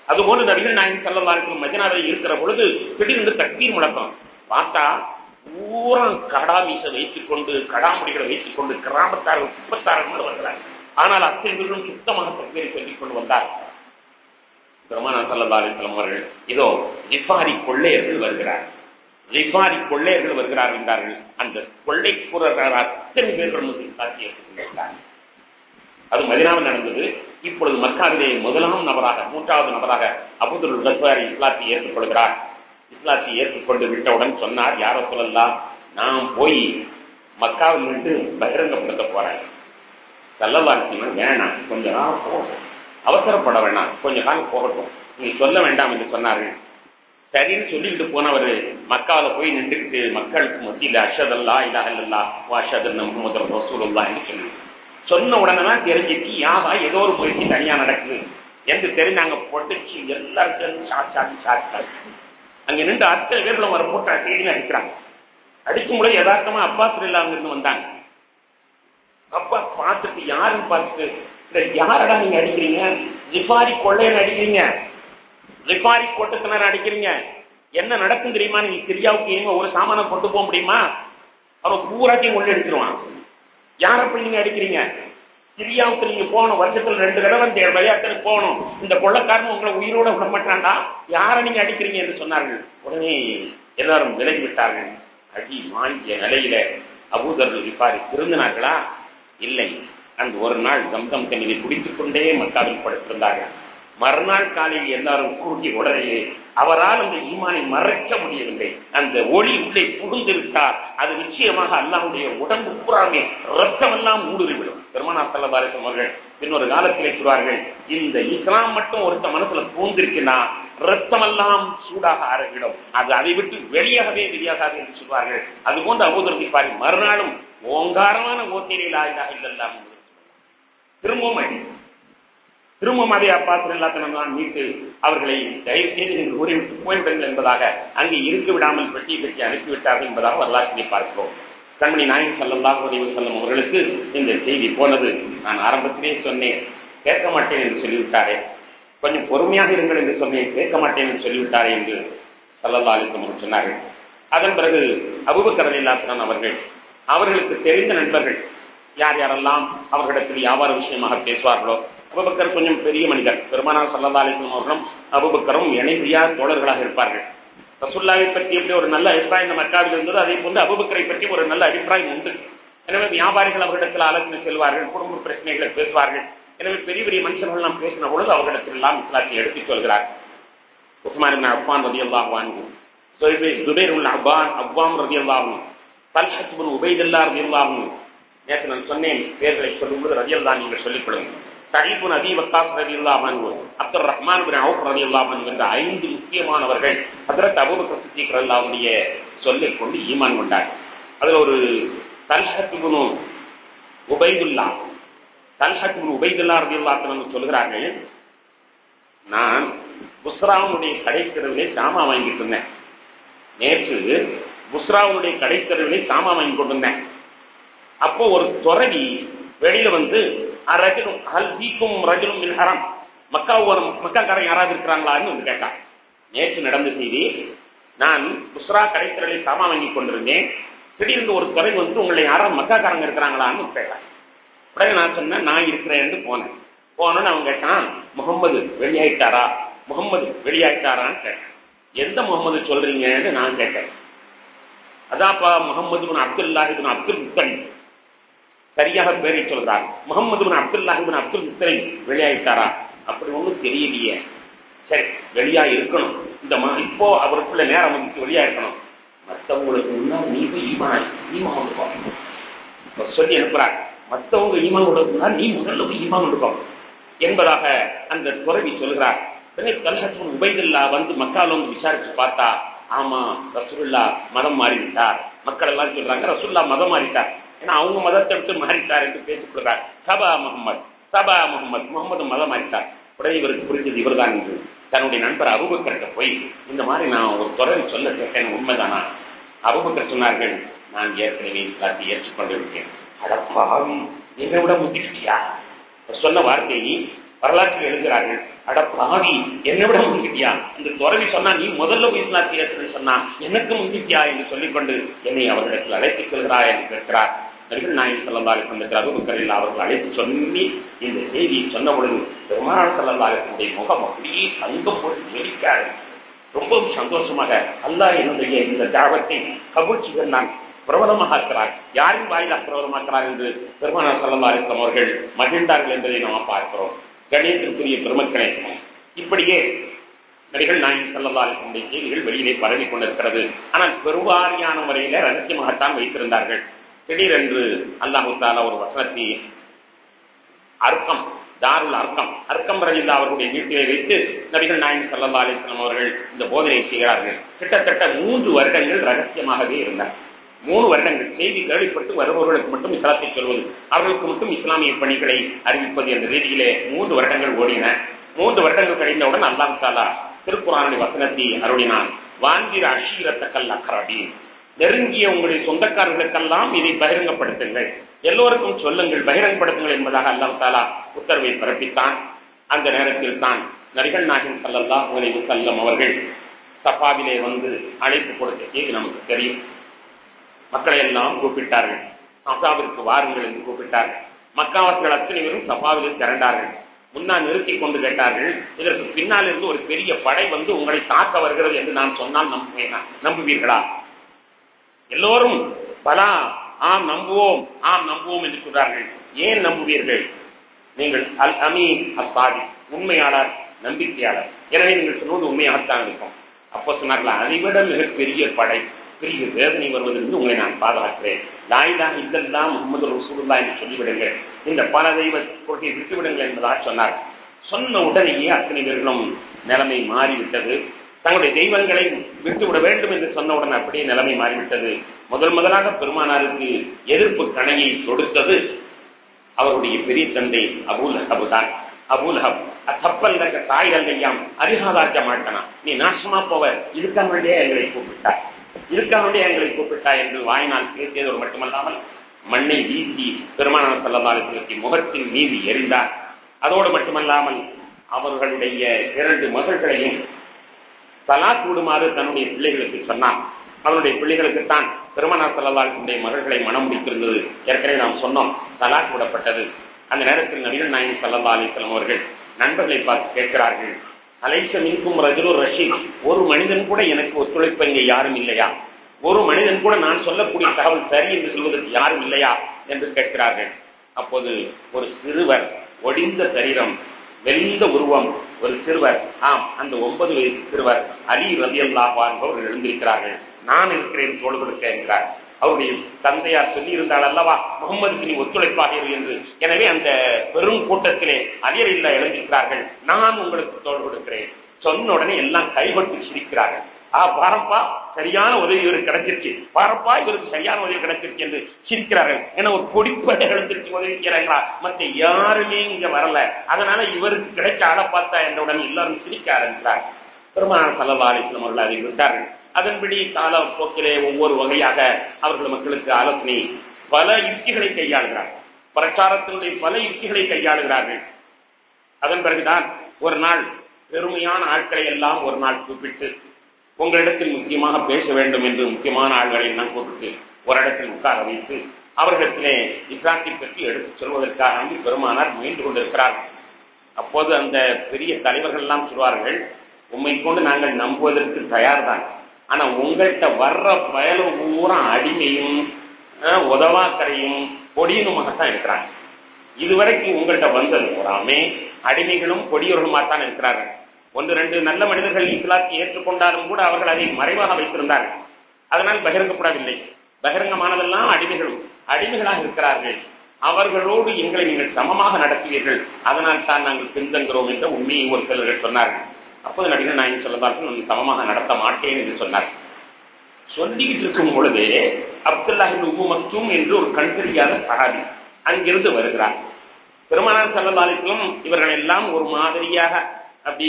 S1: அதுபோல நபிகள் நாயகம் செல்லவாருக்கும் மதினாவில் இருக்கிற பொழுது திடீர்னு தக்பீர் முழக்கம் பார்த்தா பூரா கடாமீச வைத்துக் கொண்டு கடாமுடிகளை வைத்துக் கொண்டு கிராமத்தார்கள் குப்பத்தார்கள் வருகிறார் ஆனால் அத்தனை பேரும் சுத்தமாக தக்பீரை சொல்லிக் கொண்டு வந்தார் பெருமானா சல்லா அலிஸ்லாம் அவர்கள் இதோ ரிஃபாரி கொள்ளையர்கள் வருகிறார் ரிஃபாரி கொள்ளையர்கள் வருகிறார் என்றார்கள் அந்த கொள்ளைக்குறர்கள் அத்தனை பேர்கள் சாத்தியிருக்கிறார் அது மதினாவில் நடந்தது இப்பொழுது மக்காவிலே முதலாம் நபராக மூன்றாவது நபராக அபுதுல் கஸ்வாரி இஸ்லாத்தை ஏற்றுக்கொள்கிறார் இஸ்லாத்தை ஏற்றுக்கொண்டு விட்டவுடன் சொன்னார் யாரோ சொல்லலாம் நான் போய் மக்காவில் நின்று பகிரங்கப்படுத்த போறேன் செல்லவாசினா வேணாம் கொஞ்ச நாள் போகும் அவசரப்பட வேண்டாம் கொஞ்ச காலம் போகட்டும் நீ சொல்ல வேண்டாம் என்று சொன்னார்கள் சரின்னு சொல்லிக்கிட்டு போனவர் மக்காவில போய் நின்றுக்கிட்டு மக்களுக்கு மத்தியில் அஷதல்லா இல்லா இல்லல்லா வாஷதன் முகமது ரசூலுல்லா என்று சொல்லி சொன்ன உடனே தான் தெரிஞ்சிச்சு யாவா ஏதோ ஒரு முயற்சி தனியா நடக்குது என்று தெரிஞ்சு அங்க பொட்டுச்சு எல்லாருக்கும் சாச்சாச்சு சாச்சாச்சு அங்க நின்று அத்தனை பேர்ல வர போட்டா தேடி அடிக்கிறாங்க அடிக்கும் பொழுது யதார்த்தமா அப்பா இல்லாம இருந்து வந்தாங்க அப்பா பார்த்துட்டு யாருன்னு பார்த்துட்டு இந்த யாரடா நீங்க அடிக்கிறீங்க ரிஃபாரி கொள்ளையன் அடிக்கிறீங்க ரிஃபாரி கோட்டத்தினர் அடிக்கிறீங்க என்ன நடக்கும் தெரியுமா நீங்க சிரியாவுக்கு ஏங்க ஒரு சாமானை கொண்டு போக முடியுமா அவன் பூராத்தையும் கொண்டு எடுத்துருவான் யார போய் நீங்க அடிக்கிறீங்க சிரியாவுக்கு நீங்க போகணும் வருஷத்துல ரெண்டு தடவை இந்த விளையாட்டுக்கு போகணும் இந்த கொள்ளக்காரன் உங்களை உயிரோட விட மாட்டான்டா யார நீங்க அடிக்கிறீங்க என்று சொன்னார்கள் உடனே எல்லாரும் விலகி விட்டார்கள் அடி வாங்கிய நிலையில அபூதர் ரிஃபாரி திருந்தினார்களா இல்லை அந்த ஒரு நாள் கம்கம் தண்ணீரை குடித்துக் கொண்டே மக்காவில் படுத்திருந்தார்கள் மறுநாள் காலையில் எல்லாரும் கூட்டி உடனே அவரால் அந்த ஈமானை மறைக்க முடியவில்லை அந்த ஒளி உள்ளே புகுந்து விட்டார் அது நிச்சயமாக அல்லாவுடைய உடம்பு பூராமே ரத்தம் எல்லாம் ஊடுருவிடும் பெருமானா சல்லபாரசம் அவர்கள் இன்னொரு காலத்திலே சொல்வார்கள் இந்த இஸ்லாம் மட்டும் ஒருத்த மனசுல பூந்திருக்குன்னா ரத்தம் எல்லாம் சூடாக ஆரம்பிடும் அது அதை விட்டு வெளியாகவே வெளியாகாது என்று சொல்வார்கள் அது போன்று அபூதரதி பாரி மறுநாளும் ஓங்காரமான ஓத்திரையில் ஆயுதாக இல்லல்லாம் திரும்பவும் அடி திரும்பவும் அதே அப்பாசர் எல்லாத்தனம் மீட்டு அவர்களை தயவு செய்து நீங்கள் ஊரை விட்டு போய்விடுங்கள் என்பதாக அங்கே இருக்க விடாமல் பெட்டி பெட்டி அனுப்பிவிட்டார்கள் என்பதாக வரலாற்றினை பார்க்கிறோம் கண்மணி நாயகம் செல்லல்லாஹ் உதவி செல்லும் அவர்களுக்கு இந்த செய்தி போனது நான் ஆரம்பத்திலே சொன்னேன் கேட்க மாட்டேன் என்று சொல்லிவிட்டாரே கொஞ்சம் பொறுமையாக இருங்கள் என்று சொன்னேன் கேட்க மாட்டேன் என்று சொல்லிவிட்டாரே என்று சல்லல்லா அலிசம் சொன்னார்கள் அதன் பிறகு அபுபக்கர் இல்லாத்தன் அவர்கள் அவர்களுக்கு தெரிந்த நண்பர்கள் யார் யாரெல்லாம் அவர்களிடத்தில் வியாபார விஷயமாக பேசுவார்களோ அபுபக்கர் கொஞ்சம் பெரிய மனிதர் பெருமானார் சல்லா அலிஸ்லாம் அவர்களும் அபுபக்கரும் இணைபிரியா தோழர்களாக இருப்பார்கள் ரசுல்லாவை பற்றி எப்படி ஒரு நல்ல அபிப்பிராயம் இந்த மக்காவில் இருந்தது அதே போன்று அபுபக்கரை பற்றி ஒரு நல்ல அபிப்பிராயம் உண்டு எனவே வியாபாரிகள் அவர்களிடத்தில் ஆலோசனை செல்வார்கள் குடும்ப பிரச்சனைகளை பேசுவார்கள் எனவே பெரிய பெரிய மனுஷர்கள் நாம் பேசின பொழுது அவர்களிடத்தில் எல்லாம் இஸ்லாத்தை எடுத்துச் சொல்கிறார் உஸ்மான் அப்பான் ரதி அல்லாஹான் ஜுபேர் உள்ள அப்பான் அப்பாம் ரதி அல்லாஹும் தல்ஹத் உபைதல்லா ரதி அல்லாஹும் நேற்று நான் சொன்னேன் பேர்களை சொல்லும்போது ரதி அல்லா நீங்கள் சொல்லிக் கொள்ளுங்கள் சஹீபுன் அபி வக்காஸ் ரதி அல்லாஹன் அப்துல் ரஹ்மான் பின் அவுப் ரதி அல்லாஹன் என்ற ஐந்து முக்கியமானவர்கள் ஹதரத் அபுபக்கர் சித்திக் அல்லாவுடைய சொல்லிக் கொண்டு ஈமான் கொண்டார் அதுல ஒரு தல்ஹத்துபுனு உபைதுல்லா தல்ஹத்துபுன் உபைதுல்லா ரதி அல்லாஹன் சொல்கிறார்கள் நான் புஸ்ராவுடைய கடைத்தெருவிலே சாமா வாங்கிட்டு இருந்தேன் நேற்று புஸ்ராவுடைய கடைத்தெருவிலே சாமா வாங்கி கொண்டிருந்தேன் அப்போ ஒரு துறவி வெளியில வந்து ரஜிலும் ஹல்விக்கும் ரஜிலும் மின்ஹரம் மக்கா ஒரு மக்காக்காரன் யாராவது இருக்கிறாங்களான்னு வந்து கேட்டான் நேற்று நடந்த செய்தி நான் புஸ்ரா கடைத்தரலை சாமா வாங்கி கொண்டிருந்தேன் திடீர்னு ஒரு துறை வந்து உங்களை யாராவது மக்காக்காரங்க இருக்கிறாங்களான்னு கேட்டான் உடனே நான் சொன்னேன் நான் இருக்கிறேன்னு போனேன் போனோன்னு அவன் கேட்டான் முகம்மது வெளியாயிட்டாரா முகம்மது வெளியாயிட்டாரான்னு கேட்டேன் எந்த முகம்மது சொல்றீங்கன்னு நான் கேட்டேன் அதாப்பா முகமது அப்துல்லாஹிபின் அப்துல் முத்தலிப் சரியாக பேரை சொல்றார் முகமது அப்துல்லாஹிபின் அப்துல் முத்தலிப் வெளியாயிட்டாரா அப்படி ஒண்ணும் தெரியலையே சரி வெளியா இருக்கணும் இந்த இப்போ அவருக்குள்ள நேரம் வந்து வெளியா இருக்கணும் மற்றவங்களுக்கு முன்னால் நீ போய் ஈமான் ஈமான் கொடுக்கும் சொல்லி அனுப்புறார் மற்றவங்க ஈமான் கொடுக்கணும் நீ முதல்ல போய் ஈமான் கொடுக்கும் என்பதாக அந்த துறவி சொல்கிறார் கல்ஹத்தும் உபைதுல்லா வந்து மக்கால வந்து விசாரிச்சு பார்த்தா ஆமா ரசூல்லா மதம் மாறிவிட்டார் மக்கள் எல்லாம் சொல்றாங்க ரசூல்லா மதம் மாறிட்டார் ஏன்னா அவங்க மதத்தை விட்டு மாறிட்டார் என்று பேசிக் கொள்றார் சபா முகமது சபா முகமது முகமது மதம் மாறிட்டார் உடனே இவருக்கு புரிஞ்சது இவர்தான் என்று தன்னுடைய நண்பர் அபுபக்கர்கிட்ட போய் இந்த மாதிரி நான் ஒரு துறை சொல்ல கேட்டேன் உண்மைதானா அபுபக்கர் சொன்னார்கள் நான் ஏற்கனவே இஸ்லாத்தை ஏற்றுக்கொண்டு விட்டேன் அடப்பாவி நீங்க விட முந்திக்கிட்டியா சொன்ன வார்த்தையை வரலாற்றில் எழுதுகிறார்கள் அட பாவி என்னை விட முந்திட்டியா இந்த துறவி சொன்னா நீ முதல்ல போய் இஸ்லாத்தை ஏற்றுன்னு சொன்னா எனக்கு முந்திட்டியா என்று சொல்லிக்கொண்டு என்னை அவர்களிடத்தில் அழைத்துச் செல்கிறாய் என்று கேட்கிறார் நபிகள் நாயகம் சல்லல்லாஹு சந்திக்கிற அபுபக்கரில் அவர்கள் அழைத்து சொல்லி இந்த செய்தியை சொன்ன பொழுது பெருமாள் சல்லல்லாஹுடைய முகம் அப்படியே தங்கம் போட்டு ஜொலிக்காரு ரொம்பவும் சந்தோஷமாக அல்லாஹ் என்னுடைய இந்த தாவத்தை கபூல் செய்தான் பிரபலமாக இருக்கிறார் யாரின் வாயிலாக பிரபலமாக்கிறார் என்று பெருமானார் சல்லா அலிஸ்லாம் அவர்கள் மகிழ்ந்தார்கள் என்பதை நாம் பார்க்கிறோம் கணேசனுக்குரிய பெருமக்களே இப்படியே நடிகள் நாயகம் சல்லா அலிஸ்லமுடைய செய்திகள் வெளியிலே பரவி கொண்டிருக்கிறது ஆனால் பெருவாரியான முறையில ரகசியமாகத்தான் வைத்திருந்தார்கள் திடீரென்று அல்லாஹு தாலா ஒரு வசனத்தை அர்க்கம் தாருல் அர்க்கம் அர்க்கம் ரஜிந்தா அவர்களுடைய வீட்டிலே வைத்து நபிகள் நாயகம் சல்லா அலிஸ்லாம் அவர்கள் இந்த போதனை செய்கிறார்கள் கிட்டத்தட்ட மூன்று வருடங்கள் ரகசியமாகவே இருந்தார் மூணு வருடங்கள் செய்தி கேள்விப்பட்டு வருபவர்களுக்கு மட்டும் இஸ்லாத்தை சொல்வது அவர்களுக்கு மட்டும் இஸ்லாமிய பணிகளை அறிவிப்பது என்ற ரீதியிலே மூன்று வருடங்கள் ஓடின மூன்று வருடங்கள் கழிந்தவுடன் அல்லாம் தாலா திருக்குறானுடைய வசனத்தை அருளினான் வாந்திர அஷீரத்தக்கல் அக்கரபீன் நெருங்கிய உங்களுடைய சொந்தக்காரர்களுக்கெல்லாம் இதை பகிரங்கப்படுத்துங்கள் எல்லோருக்கும் சொல்லுங்கள் பகிரங்கப்படுத்துங்கள் என்பதாக அல்லாம் தாலா உத்தரவை பிறப்பித்தான் அந்த நேரத்தில் தான் நரிகள் நாயகம் சல்லல்லா உலகு செல்லம் அவர்கள் சப்பாவிலே வந்து அழைப்பு கொடுத்த செய்தி நமக்கு தெரியும் மக்களை எல்லாம் கூப்பிட்டார்கள் மக்காவிற்கு வாருங்கள் என்று கூப்பிட்டார்கள் மக்காவர்கள் அத்தனை பேரும் சபாவில் திரண்டார்கள் முன்னா நிறுத்தி கொண்டு கேட்டார்கள் இதற்கு பின்னால் இருந்து ஒரு பெரிய படை வந்து உங்களை தாக்க வருகிறது என்று நான் சொன்னால் நம்புவேனா நம்புவீர்களா எல்லோரும் பலா ஆம் நம்புவோம் ஆம் நம்புவோம் என்று சொல்றார்கள் ஏன் நம்புவீர்கள் நீங்கள் அல் அமீன் அப்பாதி உண்மையாளர் நம்பிக்கையாளர் எனவே நீங்கள் சொல்வது உண்மையாகத்தான் இருக்கும் அப்போ சொன்னார்கள் அதைவிட மிகப்பெரிய படை பெரிய வேதனை வருவதிலிருந்து உங்களை நான் பாதுகாக்கிறேன் லாயிலா இல்லல்லாம் முகமது ரசூலுல்லா என்று சொல்லிவிடுங்கள் இந்த பல தெய்வ கொள்கையை விட்டுவிடுங்கள் என்பதாக சொன்னார் சொன்ன உடனேயே அத்தனை பேர்களும் நிலைமை மாறிவிட்டது தங்களுடைய தெய்வங்களை விட்டுவிட வேண்டும் என்று சொன்னவுடன் அப்படியே நிலைமை மாறிவிட்டது முதல் முதலாக பெருமானாருக்கு எதிர்ப்பு கணையை தொடுத்தது அவருடைய பெரிய தந்தை அபுல் அபுதான் அபுல் ஹப் தப்பல் தாய் அல்லையாம் அதிகாதாக்க மாட்டனா நீ நாசமா போவ இதுக்காக வேண்டிய எங்களை கூப்பிட்டார் இதுக்காக வேண்டிய எங்களை கூப்பிட்டா என்று வாயினால் பேசியதோடு மட்டுமல்லாமல் மண்ணை வீசி பெருமானார் செல்லதாலத்திற்கு முகத்தின் மீது எரிந்தார் அதோடு மட்டுமல்லாமல் அவர்களுடைய இரண்டு மகள்களையும் தலா கூடுமாறு தன்னுடைய பிள்ளைகளுக்கு சொன்னான் அவனுடைய பிள்ளைகளுக்குத்தான் பெருமனார் செல்லலாளுடைய மகள்களை மனம் முடித்திருந்தது ஏற்கனவே நாம் சொன்னோம் தலா கூடப்பட்டது அந்த நேரத்தில் நபிகள் நாயகம் சல்லா அலிஸ்லாம் அவர்கள் நண்பர்களை பார்த்து கேட்கிறார்கள் அலைச மின்கும் ரஜுலு ரஷீத் ஒரு மனிதன் கூட எனக்கு ஒத்துழைப்ப இங்கே யாரும் இல்லையா ஒரு மனிதன் கூட நான் சொல்லக்கூடிய தகவல் சரி என்று சொல்வதற்கு யாரும் இல்லையா என்று கேட்கிறார்கள் அப்போது ஒரு சிறுவர் ஒடிந்த சரீரம் வெந்த உருவம் ஒரு சிறுவர் ஆம் அந்த ஒன்பது வயசு சிறுவர் அலி ரதி அல்லாஹ் எழுந்திருக்கிறார்கள் நான் இருக்கிறேன் தோல் கொடுக்க என்கிறார் அவருடைய தந்தையார் சொல்லி இருந்தால் அல்லவா முகமதுக்கு நீ ஒத்துழைப்பாக இரு என்று எனவே அந்த பெரும் கூட்டத்திலே அலியர் இல்லா எழுந்திருக்கிறார்கள் நான் உங்களுக்கு தோல் கொடுக்கிறேன் சொன்ன உடனே எல்லாம் கைகொட்டு சிரிக்கிறார்கள் ஆ பாரப்பா சரியான உதவி இவருக்கு கிடைச்சிருச்சு பாரப்பா இவருக்கு சரியான உதவி கிடைச்சிருச்சு என்று சிரிக்கிறார்கள் என ஒரு பொடிப்படை எழுந்திருச்சு உதவி செய்யறாங்களா மத்த யாருமே இங்க வரல அதனால இவருக்கு கிடைச்ச ஆளை பார்த்தா என்றவுடன் எல்லாரும் சிரிக்க ஆரம்பித்தார் பெருமான சல்லா அலிஸ்லாம் அவர்கள் அதை விட்டார்கள் அதன்படி கால போக்கிலே ஒவ்வொரு வகையாக அவர்கள் மக்களுக்கு ஆலோசனை பல யுக்திகளை கையாளுகிறார் பிரச்சாரத்தினுடைய பல யுக்திகளை கையாளுகிறார்கள் அதன் பிறகுதான் ஒரு நாள் பெருமையான ஆட்களை எல்லாம் ஒரு நாள் கூப்பிட்டு உங்களிடத்தில் முக்கியமாக பேச வேண்டும் என்று முக்கியமான ஆள்களை எல்லாம் கூப்பிட்டு ஒரு இடத்தில் உட்கார வைத்து அவர்களிடத்திலே இஸ்லாத்தை பற்றி எடுத்துச் சொல்வதற்காக வந்து பெருமானார் முயன்று கொண்டிருக்கிறார்கள் அப்போது அந்த பெரிய தலைவர்கள் எல்லாம் சொல்வார்கள் உண்மை கொண்டு நாங்கள் நம்புவதற்கு தயார்தான் ஆனா உங்கள்கிட்ட வர்ற பயலும் பூரா அடிமையும் உதவாக்கரையும் கொடியனுமாகத்தான் இருக்கிறாங்க இதுவரைக்கும் உங்கள்கிட்ட வந்தது பூராமே அடிமைகளும் கொடியவர்களுமாகத்தான் இருக்கிறார்கள் ஒன்று ரெண்டு நல்ல மனிதர்கள் இஸ்லாத்தை ஏற்றுக்கொண்டாலும் கூட அவர்கள் அதை மறைவாக வைத்திருந்தார்கள் அதனால் பகிரங்கப்படவில்லை பகிரங்கமானதெல்லாம் அடிமைகளும் அடிமைகளாக இருக்கிறார்கள் அவர்களோடு எங்களை நீங்கள் சமமாக நடத்துவீர்கள் அதனால் தான் நாங்கள் பின்தங்குகிறோம் என்ற உண்மையை ஒரு சிலர்கள் சொன்னார்கள் அப்போது நடிகர் நாயகம் சொல்லதார்கள் நான் சமமாக நடத்த மாட்டேன் என்று சொன்னார் சொல்லிக்கிட்டு இருக்கும் பொழுது அப்துல்லாஹின் உப்பு மக்தும் என்று ஒரு கண் தெரியாத சகாதி அங்கிருந்து வருகிறார் பெருமானார் செல்லதாலிக்கும் இவர்கள் எல்லாம் ஒரு மாதிரியாக அப்படி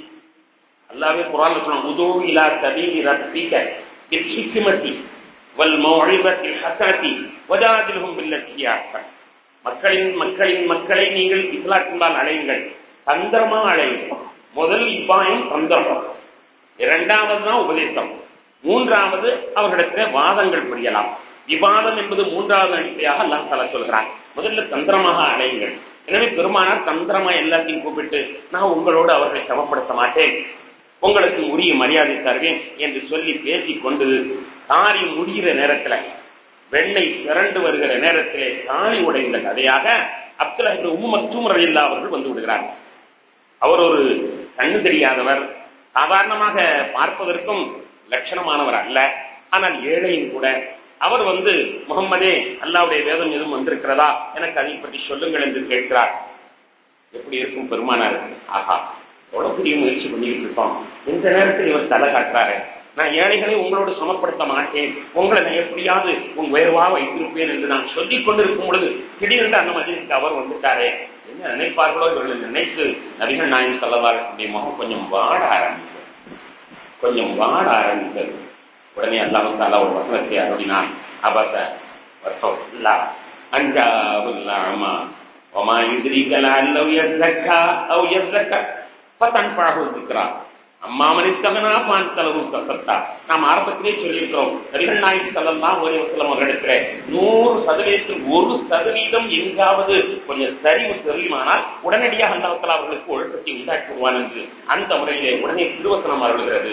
S1: அல்லாவே குரான் சொல்லணும் உதோ இலா சபீலி ரப்பிக பிஹிக்மதி வல் மௌஇபத்தி ஹஸனதி வஜாதில்ஹும் பில்லத்தி அஹ்சன் மக்களின் மக்களின் மக்களை நீங்கள் இஸ்லாத்தின்பால் அழையுங்கள் தந்திரமா அழைங்க முதல் இப்பாயம் தந்திரம் இரண்டாவது தான் உபதேசம் மூன்றாவது அவர்களிடத்துல வாதங்கள் புரியலாம் விவாதம் என்பது மூன்றாவது அடிப்படையாக அல்லாஹ் தலா சொல்கிறார் முதல்ல தந்திரமாக அலையுங்கள் எனவே பெருமானார் தந்திரமா எல்லாத்தையும் கூப்பிட்டு நான் உங்களோடு அவர்களை சமப்படுத்த மாட்டேன் உங்களுக்கு உரிய மரியாதை தருவேன் என்று சொல்லி பேசிக் கொண்டு தாரி முடிகிற நேரத்துல வெண்ணெய் திரண்டு வருகிற நேரத்திலே தாலி உடைந்த கதையாக அப்துல்லா இப்னு உம்மு மக்தூம் ரலியல்லாஹு அவர்கள் வந்து விடுகிறார் அவர் ஒரு கண்ணு தெரியாதவர் சாதாரணமாக பார்ப்பதற்கும் லட்சணமானவர் அல்ல ஆனால் ஏழையும் கூட அவர் வந்து முகம்மதே அல்லாவுடைய வேதம் எதுவும் வந்திருக்கிறதா எனக்கு அதை பற்றி சொல்லுங்கள் என்று கேட்கிறார் எப்படி இருக்கும் பெருமானார் ஆஹா எவ்வளவு பெரிய முயற்சி பண்ணிட்டு இருக்கோம் இந்த நேரத்தில் இவர் தலை காட்டுறாரு நான் ஏழைகளை உங்களோடு சமப்படுத்த மாட்டேன் உங்களை நான் எப்படியாவது உன் உயர்வா வைத்திருப்பேன் என்று நான் சொல்லிக் கொண்டிருக்கும் பொழுது திடீரென்று அந்த மஜிலுக்கு அவர் வந்துட்டாரே என்ன நினைப்பார்களோ இவர்கள் நினைத்து நபிகள் நாயன் சொல்லவாருடைய முகம் கொஞ்சம் வாட ஆரம்பித்தது கொஞ்சம் வாட ஆரம்பித்தது உடனே அல்லாஹ் தாலா ஒரு வசனத்தை அருளினான் அபச வசம் இல்லா அஞ்சாவுல்லாமா وما يدريك لعله يزكى او يزكى فتنفعه الذكرى அம்மா மனிதகனா பான் தலவு சத்தா நாம் ஆரம்பத்திலே சொல்லியிருக்கிறோம் நபிகள் நாயகி சல்லா ஒரே வசலம் அவர்களிடத்துல நூறு சதவீதத்தில் ஒரு சதவீதம் எங்காவது கொஞ்சம் சரிவு தெரியுமானால் உடனடியாக அல்லாஹ் அவர்களுக்கு ஒழுக்கத்தை உண்டாக்கி விடுவான் என்று அந்த முறையிலே உடனே திருவசனம் அருள்கிறது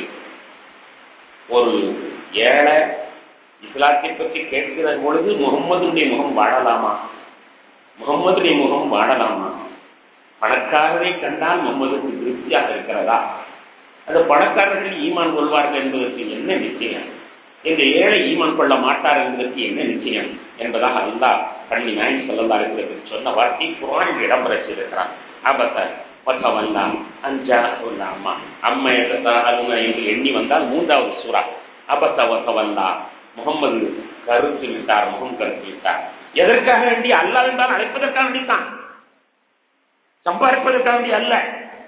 S1: ஒரு ஏழை இஸ்லாத்தை பற்றி கேட்கிற பொழுது முகம்மதுடைய முகம் வாழலாமா முகம்மதுடைய முகம் வாழலாமா பணக்காரரை கண்டால் முகம்மதுக்கு திருப்தியாக இருக்கிறதா அந்த பணக்காரர்கள் ஈமான் கொள்வார்கள் என்பதற்கு என்ன நிச்சயம் இந்த ஏழை ஈமான் கொள்ள மாட்டார் என்பதற்கு என்ன நிச்சயம் என்பதாக அல்லாஹ் கண்ணி நாயன் சொல்லலாருக்கு சொன்ன வார்த்தை குரான் இடம்பெற செய்திருக்கிறான் ஆபத்த பத்தவல்லா அஞ்சா அம்மா அம்மா அருமை என்று எண்ணி வந்தால் மூன்றாவது சூறா அபத்த வசவல்லா முகம்மது கருத்து விட்டார் முகம் கருத்து விட்டார் எதற்காக வேண்டி அல்லா என்றால் அழைப்பதற்காக வேண்டித்தான் சம்பாதிப்பதற்காக வேண்டி அல்ல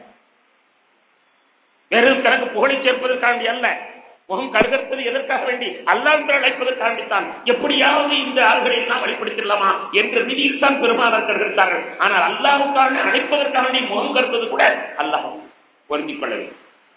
S1: வேறு கணக்கு புகழை சேர்ப்பதற்காக வேண்டி அல்ல முகம் கருதற்பது எதற்காக வேண்டி அல்லா என்று அழைப்பதற்காக வேண்டித்தான் எப்படியாவது இந்த ஆள்களை எல்லாம் வழிபடுத்திடலாமா என்ற விதியில் தான் பெருமானார் கருதுகிறார்கள் ஆனால் அல்லாவுக்காக அழைப்பதற்காக வேண்டி முகம் கருப்பது கூட அல்லாஹ் பொருந்திக் கொள்ளவில்லை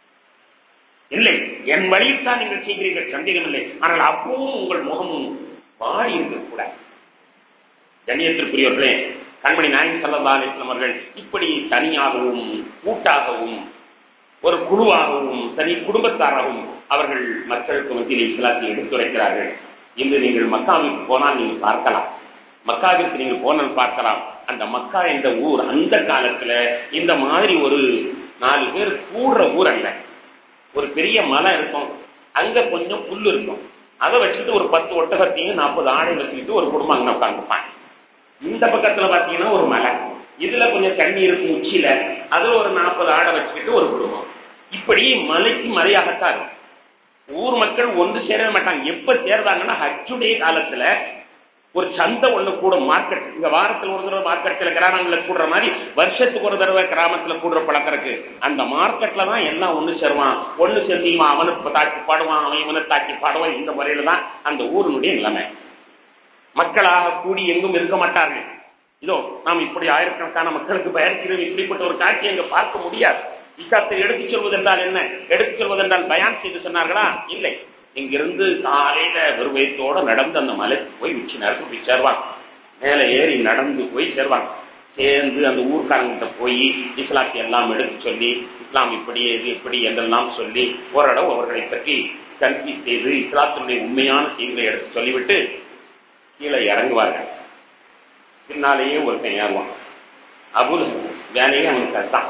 S1: இல்லை என் வழியில் தான் நீங்கள் செய்கிறீர்கள் சந்தேகம் இல்லை ஆனால் அப்பவும் உங்கள் முகம் மாறி இருக்கக்கூடாது கண்ணியத்திற்குரியவர்களே கண்மணி நாயன் சல்லா அலிஸ்லாம் அவர்கள் இப்படி தனியாகவும் கூட்டாகவும் ஒரு குழுவாகவும் தனி குடும்பத்தாராகவும் அவர்கள் மக்களுக்கு மத்தியில் இஸ்லாத்தை எடுத்துரைக்கிறார்கள் இன்று நீங்கள் மக்காவிற்கு போனால் நீங்கள் பார்க்கலாம் மக்காவிற்கு நீங்கள் போனால் பார்க்கலாம் அந்த மக்கா என்ற ஊர் அந்த காலத்துல இந்த மாதிரி ஒரு நாலு பேர் கூடுற ஊர் அல்ல ஒரு பெரிய மலை இருக்கும் அங்க கொஞ்சம் புல் இருக்கும் அதை வச்சுட்டு ஒரு பத்து ஒட்டகத்தையும் நாற்பது ஆடை வச்சுக்கிட்டு ஒரு குடும்பம் அங்க உட்காந்துப்பாங்க இந்த பக்கத்துல பாத்தீங்கன்னா ஒரு மலை இதுல கொஞ்சம் தண்ணி இருக்கும் உச்சியில அதுல ஒரு நாற்பது ஆடை வச்சுக்கிட்டு ஒரு குடும்பம் இப்படி மலைக்கு மலையாகத்தான் இருக்கும் ஊர் மக்கள் ஒன்று சேரவே மாட்டாங்க எப்ப சேர்ந்தாங்கன்னா ஹஜ்ஜுடைய காலத்துல ஒரு சந்தை ஒண்ணு கூடும் மார்க்கெட் இங்க வாரத்தில் ஒரு தடவை மார்க்கெட்ல கிராமங்கள்ல கூடுற மாதிரி வருஷத்துக்கு ஒரு தடவை கிராமத்துல கூடுற பழக்கம் இருக்கு அந்த மார்க்கெட்ல தான் எல்லாம் ஒண்ணு சேருவான் ஒண்ணு சேர்ந்தியுமா அவனுக்கு தாக்கி பாடுவான் அவன் இவனை தாக்கி பாடுவான் இந்த முறையில தான் அந்த ஊரினுடைய நிலைமை மக்களாக கூடி எங்கும் இருக்க மாட்டார்கள் இதோ நாம் இப்படி ஆயிரக்கணக்கான மக்களுக்கு பயணிக்கிறோம் இப்படிப்பட்ட ஒரு காட்சி அங்க பார்க்க முடியாது இஸ்லாத்தை எடுத்துச் சொல்வது என்றால் என்ன எடுத்துச் சொல்வது என்றால் பயான் செய்து சொன்னார்களா இல்லை இங்கிருந்து காலையில வெறுவயத்தோட நடந்து அந்த மலைக்கு போய் உச்சி நேரத்துக்கு போய் சேருவாங்க மேலே ஏறி நடந்து போய் சேருவாங்க சேர்ந்து அந்த ஊர்க்காரங்கிட்ட போய் இஸ்லாத்தை எல்லாம் எடுத்து சொல்லி இஸ்லாம் இப்படி இது இப்படி என்றெல்லாம் சொல்லி ஓரளவு அவர்களை பற்றி கல்வி செய்து இஸ்லாத்தினுடைய உண்மையான செய்திகளை எடுத்து சொல்லிவிட்டு கீழே இறங்குவார்கள் பின்னாலேயே ஒருத்தன் ஏறுவான் அபுல் வேலையே அவனுக்கு அதுதான்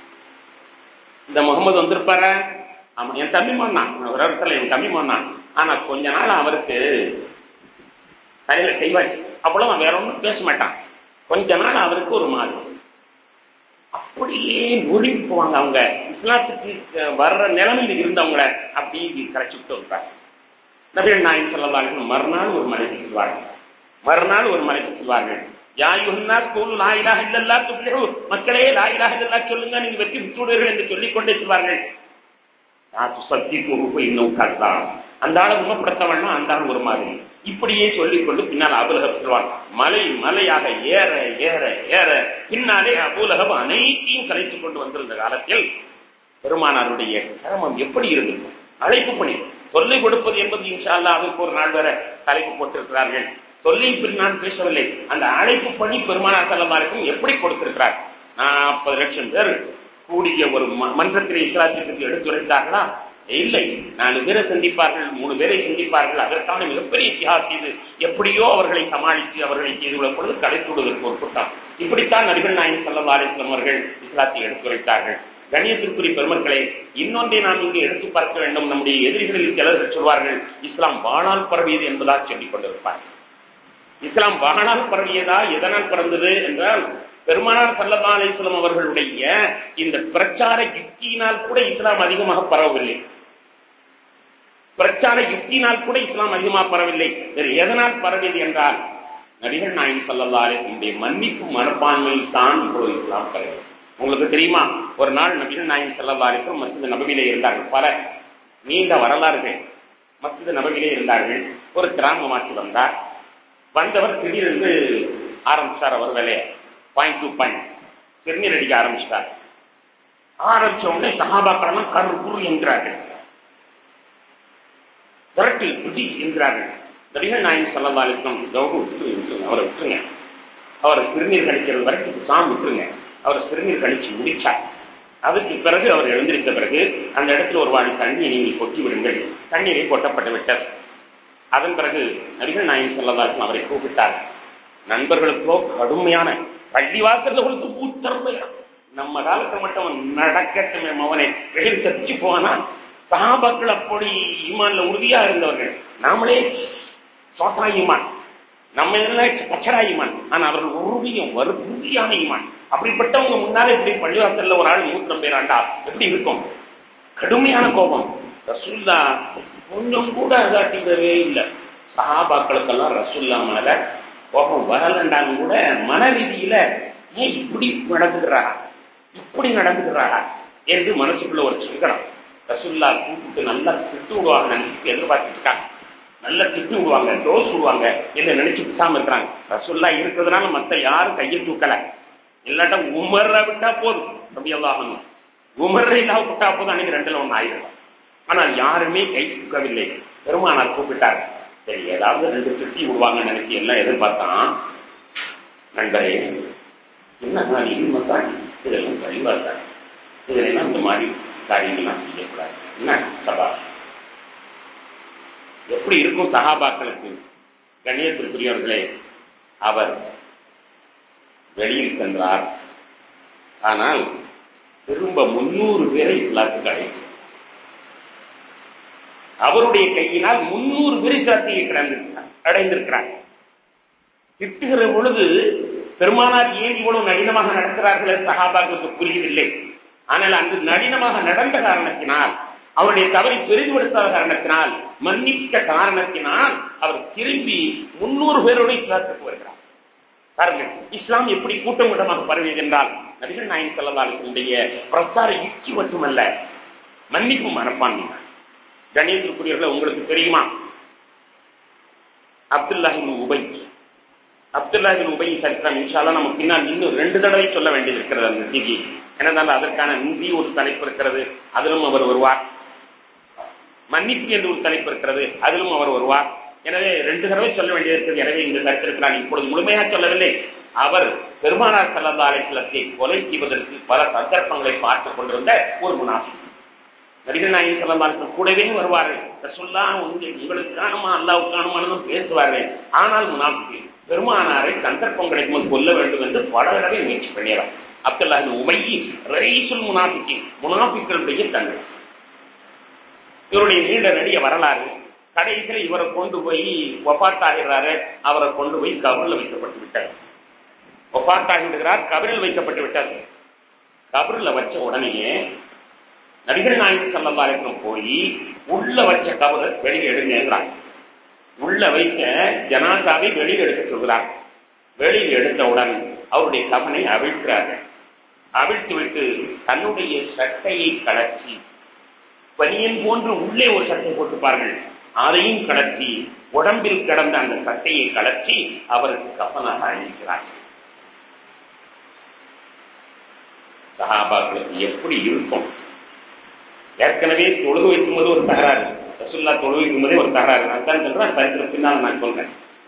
S1: இந்த முகமது வந்திருப்பார ஆமா என் தம்பி மண்ணான் ஒரு இடத்துல என் தம்பி மண்ணான் ஆனா கொஞ்ச நாள் அவருக்கு தலையில செய்வாச்சு அவ்வளவு வேற ஒன்றும் பேச மாட்டான் கொஞ்ச நாள் அவருக்கு ஒரு மாதிரி அப்படியே நொறுங்கி போவாங்க அவங்க இஸ்லாத்துக்கு வர்ற நிலைமையில் இருந்தவங்கள அப்படியே கரைச்சிட்டு இருப்பாங்க நபிகள் நாயன் சொல்லலாம் மறுநாள் ஒரு மலைக்கு செல்வார்கள் மறுநாள் ஒரு மலைக்கு செல்வார்கள் யாயுன்னா கூல் லாயிலாக இல்லல்லா துப்ளிஹு மக்களே லாயிலாக இல்லல்லா சொல்லுங்க நீங்க வெற்றி விட்டுவிடுவீர்கள் என்று சொல்லிக் கொண்டே செல்வார்கள் சக்தி தொகுப்பு இன்னும் கருதான் அந்த ஆளை உண்மைப்படுத்த வேண்டாம் அந்த ஆள் ஒரு மாதிரி இப்படியே சொல்லிக் கொண்டு பின்னால் அபுலகப் சொல்வான் மலை மலையாக ஏற ஏற ஏற பின்னாலே அபுலகப் அனைத்தையும் கலைத்துக் கொண்டு வந்திருந்த காலத்தில் பெருமானாருடைய கிரமம் எப்படி இருந்தது அழைப்பு பணி தொல்லை கொடுப்பது என்பது இன்ஷா அல்லாஹ் அதற்கு ஒரு நாள் வேற தலைப்பு போட்டிருக்கிறார்கள் தொல்லை பற்றி நான் பேசவில்லை அந்த அழைப்பு பணி பெருமானார் செல்லமாருக்கும் எப்படி கொடுத்திருக்கிறார் நாற்பது லட்சம் பேர் கூடிய ஒரு ம- மன்றத்திலே இஸ்லாத்திற்கு எடுத்துரைத்தார்களா இல்லை நாலு பேரை சந்திப்பார்கள் மூணு பேரை சந்திப்பார்கள் அதற்கான மிகப்பெரிய தியாகம் இது எப்படியோ அவர்களை சமாளித்து அவர்களை செய்துள்ள பொழுது கலைத்து விடுவதற்கு ஒரு கூட்டம் இப்படித்தான் நபிகள் நாயகம் சல்லா அலிஸ்லாம் அவர்கள் இஸ்லாத்தை எடுத்துரைத்தார்கள் கணியத்திற்குரிய பெருமக்களே இன்னொன்றை நாம் இங்கு எடுத்து பார்க்க வேண்டும் நம்முடைய எதிரிகளில் சிலர் சொல்வார்கள் இஸ்லாம் வாழால் பரவியது என்பதாக சொல்லிக் கொண்டிருப்பார்கள் இஸ்லாம் வாழால் பரவியதா எதனால் பறந்தது என்றால் பெருமானார் சல்லா அலிஸ்லாம் அவர்களுடைய இந்த பிரச்சார யுக்தியினால் கூட இஸ்லாம் அதிகமாக பரவவில்லை பிரச்சார யுக்தியினால் கூட இஸ்லாம் அதிகமாக பரவவில்லை வேறு எதனால் பரவியது என்றால் நபிகள் நாயகம் சல்லா அலிஸ்லமுடைய மன்னிப்பு மனப்பான்மையில் தான் இப்பொழுது இஸ்லாம் பரவியது உங்களுக்கு தெரியுமா ஒரு நாள் நபிகள் நாயகம் சல்லா அலிஸ்லம் மஸ்ஜித் நபவிலே இருந்தார்கள் பல நீண்ட வரலாறுகள் மஸ்ஜித் நபவிலே இருந்தார்கள் ஒரு கிராமமாக்கி வந்தார் வந்தவர் திடீரென்று ஆரம்பிச்சார் அவர் வேலையை பாயிண்ட் டு பாயிண்ட் திருநீர் அடிக்க ஆரம்பிச்சிட்டார் ஆரம்பிச்ச உடனே சகாபாக்களெல்லாம் கரு குரு என்கிறார்கள் விரட்டு புதி என்கிறார்கள் நபிகள் நாயகம் சல்லா அலிஸ்லம் கௌரவ விட்டு அவரை விட்டுருங்க அவர் திருநீர் கழிக்கிறது வரைக்கும் சாமி விட்டுருங்க அவர் திருநீர் கழிச்சு முடிச்சார் அதுக்கு பிறகு அவர் எழுந்திருந்த பிறகு அந்த இடத்துல ஒரு வாடி தண்ணி நீங்கள் கொட்டி விடுங்கள் தண்ணீரை கொட்டப்பட்டு விட்டது அதன் பிறகு நபிகள் நாயகம் செல்லதாசன் அவரை கூப்பிட்டார் நண்பர்களுக்கோ கடுமையான பள்ளிவாசல்ல கொடுத்து பூத்தர்மையா நம்ம காலத்தை மட்டும் நடக்கட்டுமே மவனை வெளியில் தப்பிச்சு போனா சகாபாக்கள் அப்படி ஈமான்ல உறுதியா இருந்தவர்கள் நாமளே சோட்டா ஈமான் நம்ம எல்லாம் கச்சரா ஈமான் ஆனா அவர்கள் உறுதியும் வரு உறுதியான ஈமான் அப்படிப்பட்டவங்க முன்னாலே இப்படி பள்ளிவாசல்ல ஒரு ஆள் நூற்றம் பேராண்டா எப்படி இருக்கும் கடுமையான கோபம் ரசூல்லா கொஞ்சம் கூட அதாட்டிடவே இல்லை சஹாபாக்களுக்கெல்லாம் ரசூல்லா மேல கோபம் வரலண்டாலும் கூட மன ரீதியில ஏன் இப்படி நடந்துக்கிறாரா இப்படி நடந்துக்கிறாரா என்று மனசுக்குள்ள ஒரு சங்கடம் ரசூல்லா கூப்பிட்டு நல்லா திட்டு விடுவாங்க நினைச்சு எதிர்பார்த்துட்டு இருக்காங்க நல்லா திட்டு விடுவாங்க டோஸ் விடுவாங்க என்று நினைச்சு விட்டாம இருக்கிறாங்க ரசூல்லா இருக்கிறதுனால மத்த யாரும் கையை தூக்கல இல்லாட்டா உமர விட்டா போதும் ரபியல்லாஹனும் உமரை இல்லாம விட்டா போதும் அன்னைக்கு ரெண்டுல ஒண்ணு ஆயிடும் ஆனால் யாருமே கை தூக்கவில்லை பெருமானார் கூப்பிட்டார் சரி ஏதாவது ரெண்டு திட்டி விடுவாங்கன்னு நினைச்சு எல்லாம் எதிர்பார்த்தான் நண்பரே என்ன நான் இனிமத்தான் இதெல்லாம் கழிவாதான் இதெல்லாம் இந்த மாதிரி காரியங்கள்லாம் செய்யக்கூடாது என்ன சபா எப்படி இருக்கும் சகாபாக்களுக்கு கண்ணியத்திற்குரியவர்களே அவர் வெளியில் சென்றார் ஆனால் திரும்ப முன்னூறு பேரை இஸ்லாத்துக்கு அழைத்தார் அவருடைய கையினால் முன்னூறு பேரை இஸ்லாத்தை கடந்திருக்கிறார் அடைந்திருக்கிறார் திட்டுகிற பொழுது பெருமானார் ஏன் இவ்வளவு நளினமாக நடக்கிறார்கள் என்று சகாபாக்களுக்கு புரியவில்லை ஆனால் அங்கு நளினமாக நடந்த காரணத்தினால் அவருடைய தவறை பெரிதுபடுத்தாத காரணத்தினால் மன்னிக்க காரணத்தினால் அவர் திரும்பி முன்னூறு பேரோடு இஸ்லாத்துக்கு வருகிறார் பாருங்கள் இஸ்லாம் எப்படி கூட்டம் கூட்டமாக பரவியது என்றால் நபிகள் நாயன் செல்லதாளுடைய பிரச்சார யுக்தி மட்டுமல்ல மன்னிப்பு மனப்பான்மை கணேசக்குரியவர்கள் உங்களுக்கு தெரியுமா அப்துல்லாஹின் உபை அப்துல்லாஹின் உபை சரித்திரம் இன்ஷால்லா நம்ம பின்னால் இன்னும் ரெண்டு தடவை சொல்ல வேண்டியது இருக்கிறது அந்த செய்தி ஏனென்றால் அதற்கான நிதி ஒரு தலைப்பு இருக்கிறது அதிலும் அவர் வருவார் மன்னிப்பு என்று ஒரு தலைப்பு இருக்கிறது அதிலும் அவர் வருவார் எனவே ரெண்டு தடவை சொல்ல வேண்டியது இருக்கிறது எனவே இந்த சரித்திரத்தில் நான் இப்பொழுது முழுமையாக சொல்லவில்லை அவர் பெருமானார் சல்லா அலைக்குலத்தை கொலை செய்வதற்கு பல சந்தர்ப்பங்களை பார்த்துக் கொண்டிருந்த ஒரு முனாஃபி நடிகர் நாயகி சல்லா கூடவே வருவார்கள் ரசுல்லா உங்க உங்களுக்கு காணுமா அல்லாவுக்கு காணுமானு பேசுவார்கள் ஆனால் முனாஃபி பெருமானாரை சந்தர்ப்பம் கிடைக்கும் கொல்ல வேண்டும் என்று பல தடவை முயற்சி பண்ணியவர் அப்துல்லாஹின் உமையி ரைசுல் முனாஃபிக்கு முனாஃபிக்களுடைய தந்தை இவருடைய நீண்ட நடிக வரலாறு கடைசியில் இவரை கொண்டு போய் ஒப்பாத்தாகிறாரு அவரை கொண்டு போய் கபரில் வைக்கப்பட்டு விட்டார் ஒப்பாத்தாகிறார் கபரில் வைக்கப்பட்டு விட்டார் கபரில் வச்ச உடனேயே நடிகர் நாயகி சல்லல்லாருக்கும் போய் உள்ள வச்ச கபரை வெளியே எடுங்கிறாங்க உள்ள வைக்க ஜனாதாவை வெளியில் எடுக்க சொல்கிறார் வெளியில் எடுத்தவுடன் அவருடைய கவனை அவிழ்க்கிறார்கள் அவிழ்த்து விட்டு தன்னுடைய சட்டையை கலற்றி பனியன் போன்று உள்ளே ஒரு சட்டை போட்டுப்பார்கள் அதையும் கலத்தி உடம்பில் கிடந்த அந்த சட்டையை கலத்தி அவருக்கு கப்பனாக அணிவிக்கிறார் சஹாபாக்களுக்கு எப்படி இருக்கும் ஏற்கனவே தொழுகு வைக்கும்போது ஒரு தகராறு ரசுல்லா தொழுகு வைக்கும்போதே ஒரு தகராறு நான் தான் சொல்றேன் சரித்திர பின்னால் நான் சொல்றேன்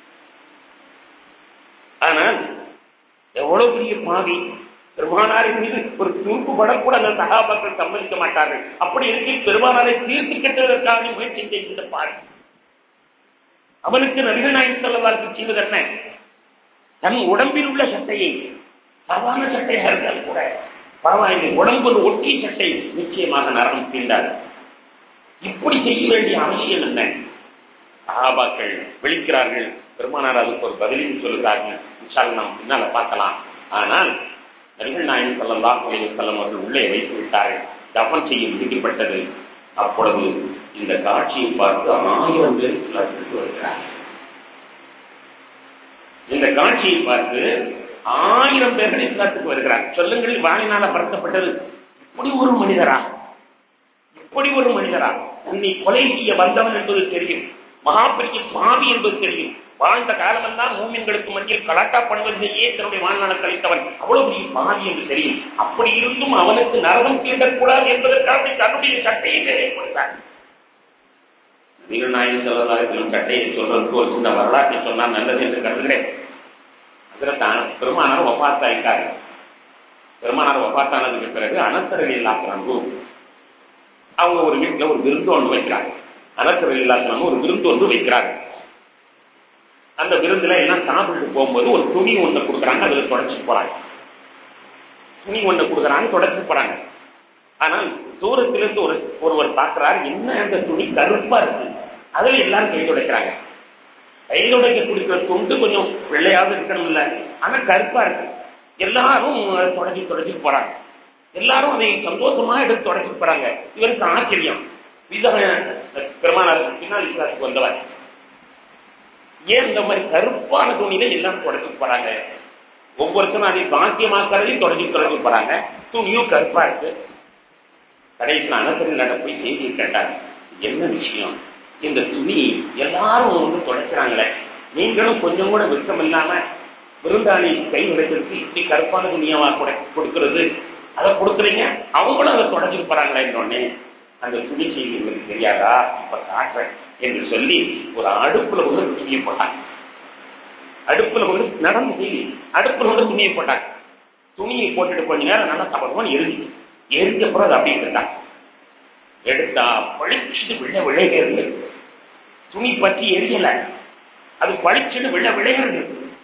S1: ஆனால் எவ்வளவு பெரிய பாவி பெருமானாரின் மீது ஒரு துருப்பு படக்கூட அந்த சகாபாக்கள் சம்மதிக்க மாட்டார்கள் அப்படி இருக்கு பெருமானாரை தீர்த்து கட்டுவதற்காக முயற்சி செய்கின்ற பாவி அவனுக்கு நபிகள் நாயகம் செல்லவாருக்கு செய்வது என்ன தன் உடம்பில் உள்ள சட்டையை சாதாரண சட்டையாக இருந்தால் கூட பரவாயில்லை உடம்பு ஒட்டிய சட்டை நிச்சயமாக நரகம் தீண்டாது இப்படி செய்ய வேண்டிய அவசியம் என்ன சஹாபாக்கள் விழிக்கிறார்கள் பெருமானார் அதுக்கு ஒரு பதிலையும் சொல்கிறார்கள் விஷால் நாம் பின்னால பார்க்கலாம் ஆனால் நபிகள் நாயகம் செல்லலாம் அலைய செல்லம் அவர்கள் உள்ளே வைத்து விட்டார்கள் தபன் செய்ய முடிக்கப்பட்டது அப்பொழுது இந்த காட்சியை பார்த்து ஆயிரம் பேர் இஸ்லாத்திற்கு வருகிறார் இந்த காட்சியை பார்த்து ஆயிரம் பேர்கள் இஸ்லாத்துக்கு வருகிறார் சொல்லுங்கள் வானினால பறக்கப்பட்டது இப்படி ஒரு மனிதரா இப்படி ஒரு மனிதரா உன்னை கொலை செய்ய வந்தவன் என்பது தெரியும் மகாபெரிய பாவி என்பது தெரியும் வாழ்ந்த காலமெல்லாம் மூமின்களுக்கு மத்தியில் கலாட்டா பண்ணுவதையே தன்னுடைய வாழ்நாள கழித்தவன் அவ்வளவு பெரிய பாவி என்று தெரியும் அப்படி இருந்தும் அவனுக்கு நரகம் தீண்டக்கூடாது என்பதற்காக தன்னுடைய சட்டையை வேலை கொடுத்தார் வீரநாயகி செல்லதாரத்திலும் சட்டையை சொல்றதுக்கு ஒரு சின்ன வரலாற்றை சொன்னால் நல்லது என்று கருதுகிறேன் அதில் தான் பெருமானார் ஒப்பாத்தாயிட்டார் பெருமானார் ஒப்பாத்தானதுக்கு பிறகு அனந்தரவி இல்லாத்தனம்பு அவங்க ஒரு வீட்டில் ஒரு விருந்து ஒன்று வைக்கிறாங்க அனந்தரவி இல்லாத்தனம்பு ஒரு விருந்து ஒன்று வைக்கிறாங்க அந்த விருந்துல எல்லாம் சாப்பிட்டு போகும்போது ஒரு துணி ஒண்ணு கொடுக்குறாங்க அதுல தொடச்சு போறாங்க துணி ஒண்ணு கொடுக்குறாங்க தொடச்சு போறாங்க ஆனால் தூரத்திலிருந்து ஒரு ஒருவர் பார்க்கிறார் என்ன அந்த துணி கருப்பா இருக்கு அதுல எல்லாரும் கை துடைக்கிறாங்க கை துடைக்க கொடுக்கிற துண்டு கொஞ்சம் வெள்ளையாவது இருக்கணும் இல்ல ஆனா கருப்பா இருக்கு எல்லாரும் தொடச்சி தொடச்சி போறாங்க எல்லாரும் அதை சந்தோஷமா எடுத்து தொடச்சி போறாங்க இவருக்கு ஆச்சரியம் விதக பெருமானார் பின்னால் இஸ்லாத்துக்கு வந்தவர் ஏன் இந்த மாதிரி கருப்பான துணியில எல்லாம் தொடச்சு போறாங்க ஒவ்வொருத்தரும் அதை பாக்கியமாக்கிறதையும் தொடச்சி தொடச்சி போறாங்க துணியும் கருப்பா இருக்கு கடைசியில் அனசரில் நட போய் செய்தியை கேட்டாங்க என்ன விஷயம் இந்த துணி எல்லாரும் வந்து தொடக்கிறாங்களே நீங்களும் கொஞ்சம் கூட விருப்பம் இல்லாம விருந்தாளி கை உடைக்கிறதுக்கு இப்படி கருப்பான துணியாவா கூட கொடுக்கிறது அதை கொடுக்குறீங்க அவங்களும் அதை தொடச்சிட்டு போறாங்களே அந்த துணி செய்தி உங்களுக்கு தெரியாதா இப்ப காட்டுறேன் என்று சொல்லி ஒரு அடுப்புல வந்து துணியை போட்டாங்க அடுப்புல வந்து நடந்து செய்தி அடுப்புல வந்து துணியை போட்டாங்க துணியை போட்டுட்டு கொஞ்ச நேரம் நல்லா தப்பமா எரிஞ்சு எரிஞ்ச பிறகு அப்படியே இருந்தாங்க எடுத்தா பளிச்சுட்டு விழ விளைகிறது துணி பற்றி எரியல அது பளிச்சுட்டு விழ விளைகிறது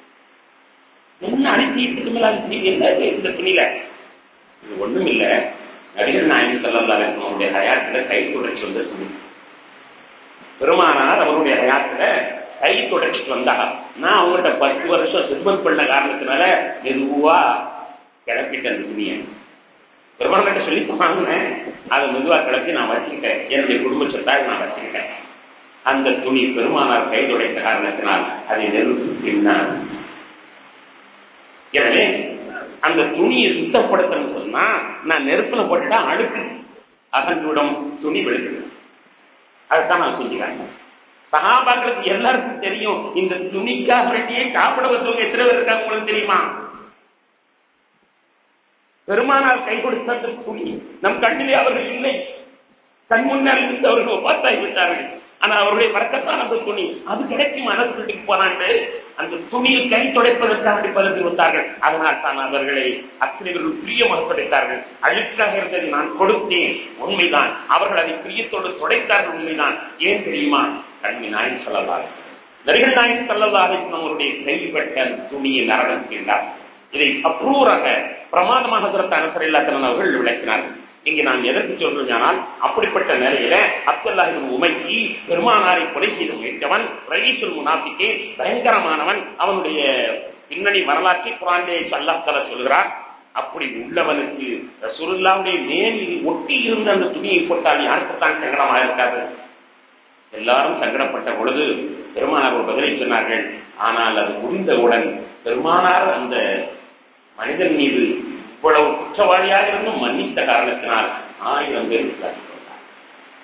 S1: என்ன அனுப்பிட்டு மேல என்ன இந்த துணியில இது ஒண்ணும் இல்ல நடிகர் நாயகன் செல்லல்லாரு அவருடைய ஹயாத்துல கை தொடர்ச்சி வந்த துணி பெருமானார் அவருடைய ஹயாத்துல கை தொடச்சிட்டு வந்தாங்க நான் அவங்கள்ட்ட பத்து வருஷம் சிறுமன் பண்ண காரணத்தினால மெதுவா கிளப்பிட்ட அந்த துணியை பெருமாள்கிட்ட சொல்லி வாங்கினேன் அதை மெதுவா கிளப்பி நான் வச்சுக்கிட்டேன் என்னுடைய குடும்ப சொத்தாக நான் வச்சுக்கிட்டேன் அந்த துணி பெருமானார் கை துடைத்த காரணத்தினால் அதை நெருப்பு பின்னார் எனவே அந்த துணியை சுத்தப்படுத்தணும்னு சொன்னா நான் நெருப்புல போட்டுட்டா அழுக்கு அகன்றுவிடம் துணி விழுக்குது அதுதான் நான் செஞ்சுக்கிறேன் சகாபாக்களுக்கு எல்லாருக்கும் தெரியும் இந்த துணிக்காக வேண்டியே காப்பிட வந்தவங்க எத்தனை பேர் இருக்காங்க உங்களுக்கு தெரியுமா பெருமானால் கை கொடுத்த அந்த துணி நம் கண்ணிலே அவர்கள் இல்லை கண் முன்னால் இருந்து அவர்கள் பார்த்தாகி விட்டார்கள் ஆனா அவருடைய வரக்கத்தான் அந்த துணி அது கிடைக்கும் மனசுக்கு போனாண்டு அந்த துணியில் கை துடைப்பதற்காக பலர் வந்தார்கள் அதனால் தான் அவர்களை அத்தனைவர்கள் பிரியமாக துடைத்தார்கள் அழுக்காக இருந்ததை நான் கொடுத்தேன் உண்மைதான் அவர்கள் அதை பிரியத்தோடு துடைத்தார்கள் உண்மைதான் ஏன் தெரியுமா கண்மி நாயன் சொல்லலாம் நரிகள் நாயன் சொல்லலாக நம்மளுடைய கைப்பட்ட அந்த துணியை நரகம் செய்தார் இதை அப்ரூவராக பிரமாதமாக சிறந்த அனுசர இல்லாத்தன அவர்கள் விளக்கினார்கள் இங்கு நான் எதற்கு சொல்றேன் அப்படிப்பட்ட நிலையில அப்துல்லாஹின் உமைக்கு பெருமானாரை கொலை செய்து முயற்றவன் ரயீசுல் முனாபிக்கே பயங்கரமானவன் அவனுடைய பின்னணி வரலாற்றை குரானே சல்லாத்தல சொல்கிறார் அப்படி உள்ளவனுக்கு சுருல்லாவுடைய மேலில் ஒட்டி இருந்த அந்த துணியை போட்டால் யாருக்குத்தான் சங்கடமாக இருக்காது எல்லாரும் சங்கடப்பட்ட பொழுது பெருமானார் ஒரு பதிலை சொன்னார்கள் ஆனால் அது முடிந்தவுடன் பெருமானார் அந்த மனிதன் மீது இவ்வளவு குற்றவாளியாக இருந்தும் மன்னித்த காரணத்தினால் ஆயிரம் பேர் விசாரித்து கொண்டார்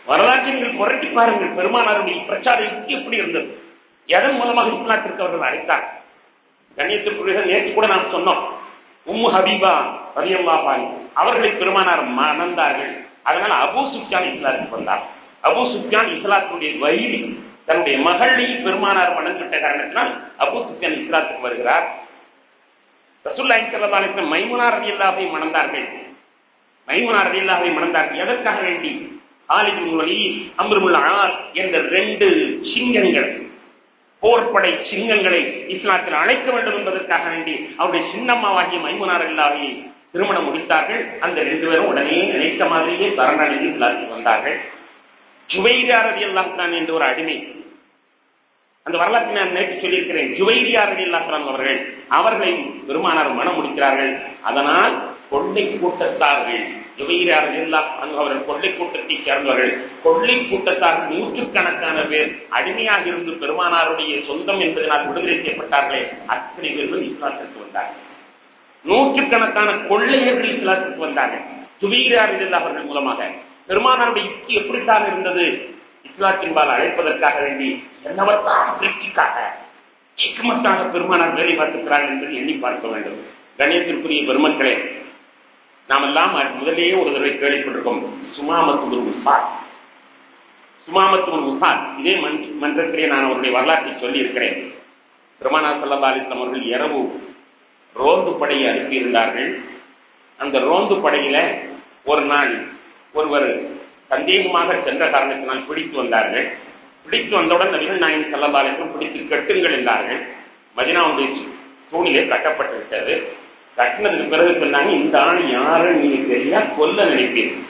S1: வரலாற்றை நீங்கள் புரட்டி பாருங்கள் பெருமானாருடைய பிரச்சார யுக்தி எப்படி இருந்தது எதன் மூலமாக இஸ்லாத்திற்கு அவர்கள் அழைத்தார் கண்ணியத்திற்குரிய நேற்று கூட நாம் சொன்னோம் உம்மு ஹபீபா ரலியல்லாஹு அவர்களை பெருமானார் மணந்தார்கள் அதனால் அபூ சுஃபியான் இஸ்லாத்துக்கு வந்தார் அபூ சுஃபியான் இஸ்லாத்தினுடைய வைரி தன்னுடைய மகளை பெருமானார் மணந்துவிட்ட காரணத்தினால் அபூ சுஃபியான் இஸ்லாத்துக்கு வருகிறார் ரசூல்லாஹி ஸல்லல்லாஹு அலைஹி வஸல்லம் மைமுனா ரலியல்லாஹை மணந்தார்கள் மைமுனா ரலியல்லாஹை மணந்தார்கள் எதற்காக வேண்டி Khalid bin Walid Amr bin As என்ற ரெண்டு சிங்கங்கள் போர்ப்படை சிங்கங்களை இஸ்லாத்தில் அழைக்க வேண்டும் என்பதற்காக வேண்டி அவருடைய சின்னம்மாவாகிய மைமுனார் இல்லாவையை திருமணம் முடித்தார்கள் அந்த ரெண்டு பேரும் உடனே நினைத்த மாதிரியே சரணடைந்து இஸ்லாத்தில் வந்தார்கள் ஜுவைரியா ரதி அல்லாஹான் என்ற ஒரு அடிமை அந்த வரலாற்றை நான் நேற்று சொல்லியிருக்கிறேன் ஜுவைரியா ரதி அல்லாஹான் அவர்கள் அவர்களை பெருமானார் மனம் முடிக்கிறார்கள் அதனால் கொள்ளை கூட்டத்தார்கள் ஜுவைரியா ரதி அல்லாஹான் அவர்கள் கொள்ளை கூட்டத்தை சேர்ந்தவர்கள் கொள்ளை கூட்டத்தார்கள் நூற்றுக்கணக்கான பேர் அடிமையாக இருந்து பெருமானாருடைய சொந்தம் என்பதனால் விடுதலை செய்யப்பட்டார்களே அத்தனை பேர்கள் இஸ்லாத்திற்கு வந்தார்கள் நூற்றுக்கணக்கான கொள்ளையர்கள் இஸ்லாத்திற்கு வந்தார்கள் ஜுவைரியா ரதி அவர்கள் மூலமாக பெருமானாருடைய யுக்தி எப்படித்தான் இருந்தது இஸ்லாத்தின்பால் அழைப்பதற்காக வேண்டி என்னவர்தான் திருப்திக்காக ஹிக்மத்தாக பெருமானார் வேலை பார்த்திருக்கிறார்கள் என்பதை எண்ணி பார்க்க வேண்டும் கணியத்திற்குரிய பெருமக்களே நாம் எல்லாம் முதலேயே ஒரு தடவை கேள்விப்பட்டிருக்கோம் சுமாமத்து உசாத் சுமாமத்து உசாத் இதே மன்றத்திலே நான் அவருடைய வரலாற்றை சொல்லி இருக்கிறேன் பெருமானார் சல்லா அலிஸ்லாம் அவர்கள் இரவு ரோந்து படையை அனுப்பியிருந்தார்கள் அந்த ரோந்து படையில ஒரு நாள் ஒருவர் சந்தேகமாக சென்ற காரணத்தினால் பிடித்து வந்தார்கள் பிடித்து வந்தவுடன் நபிகள் நாயகம் செல்லந்தாலும் பிடித்து கட்டுங்கள் என்றார்கள் மதினாவுடைய தூணிலே கட்டப்பட்டு விட்டது கட்டினதுக்கு பிறகு சொன்னாங்க இந்த ஆள் யாருன்னு நீங்க தெரியா கொல்ல நினைப்பீர்கள்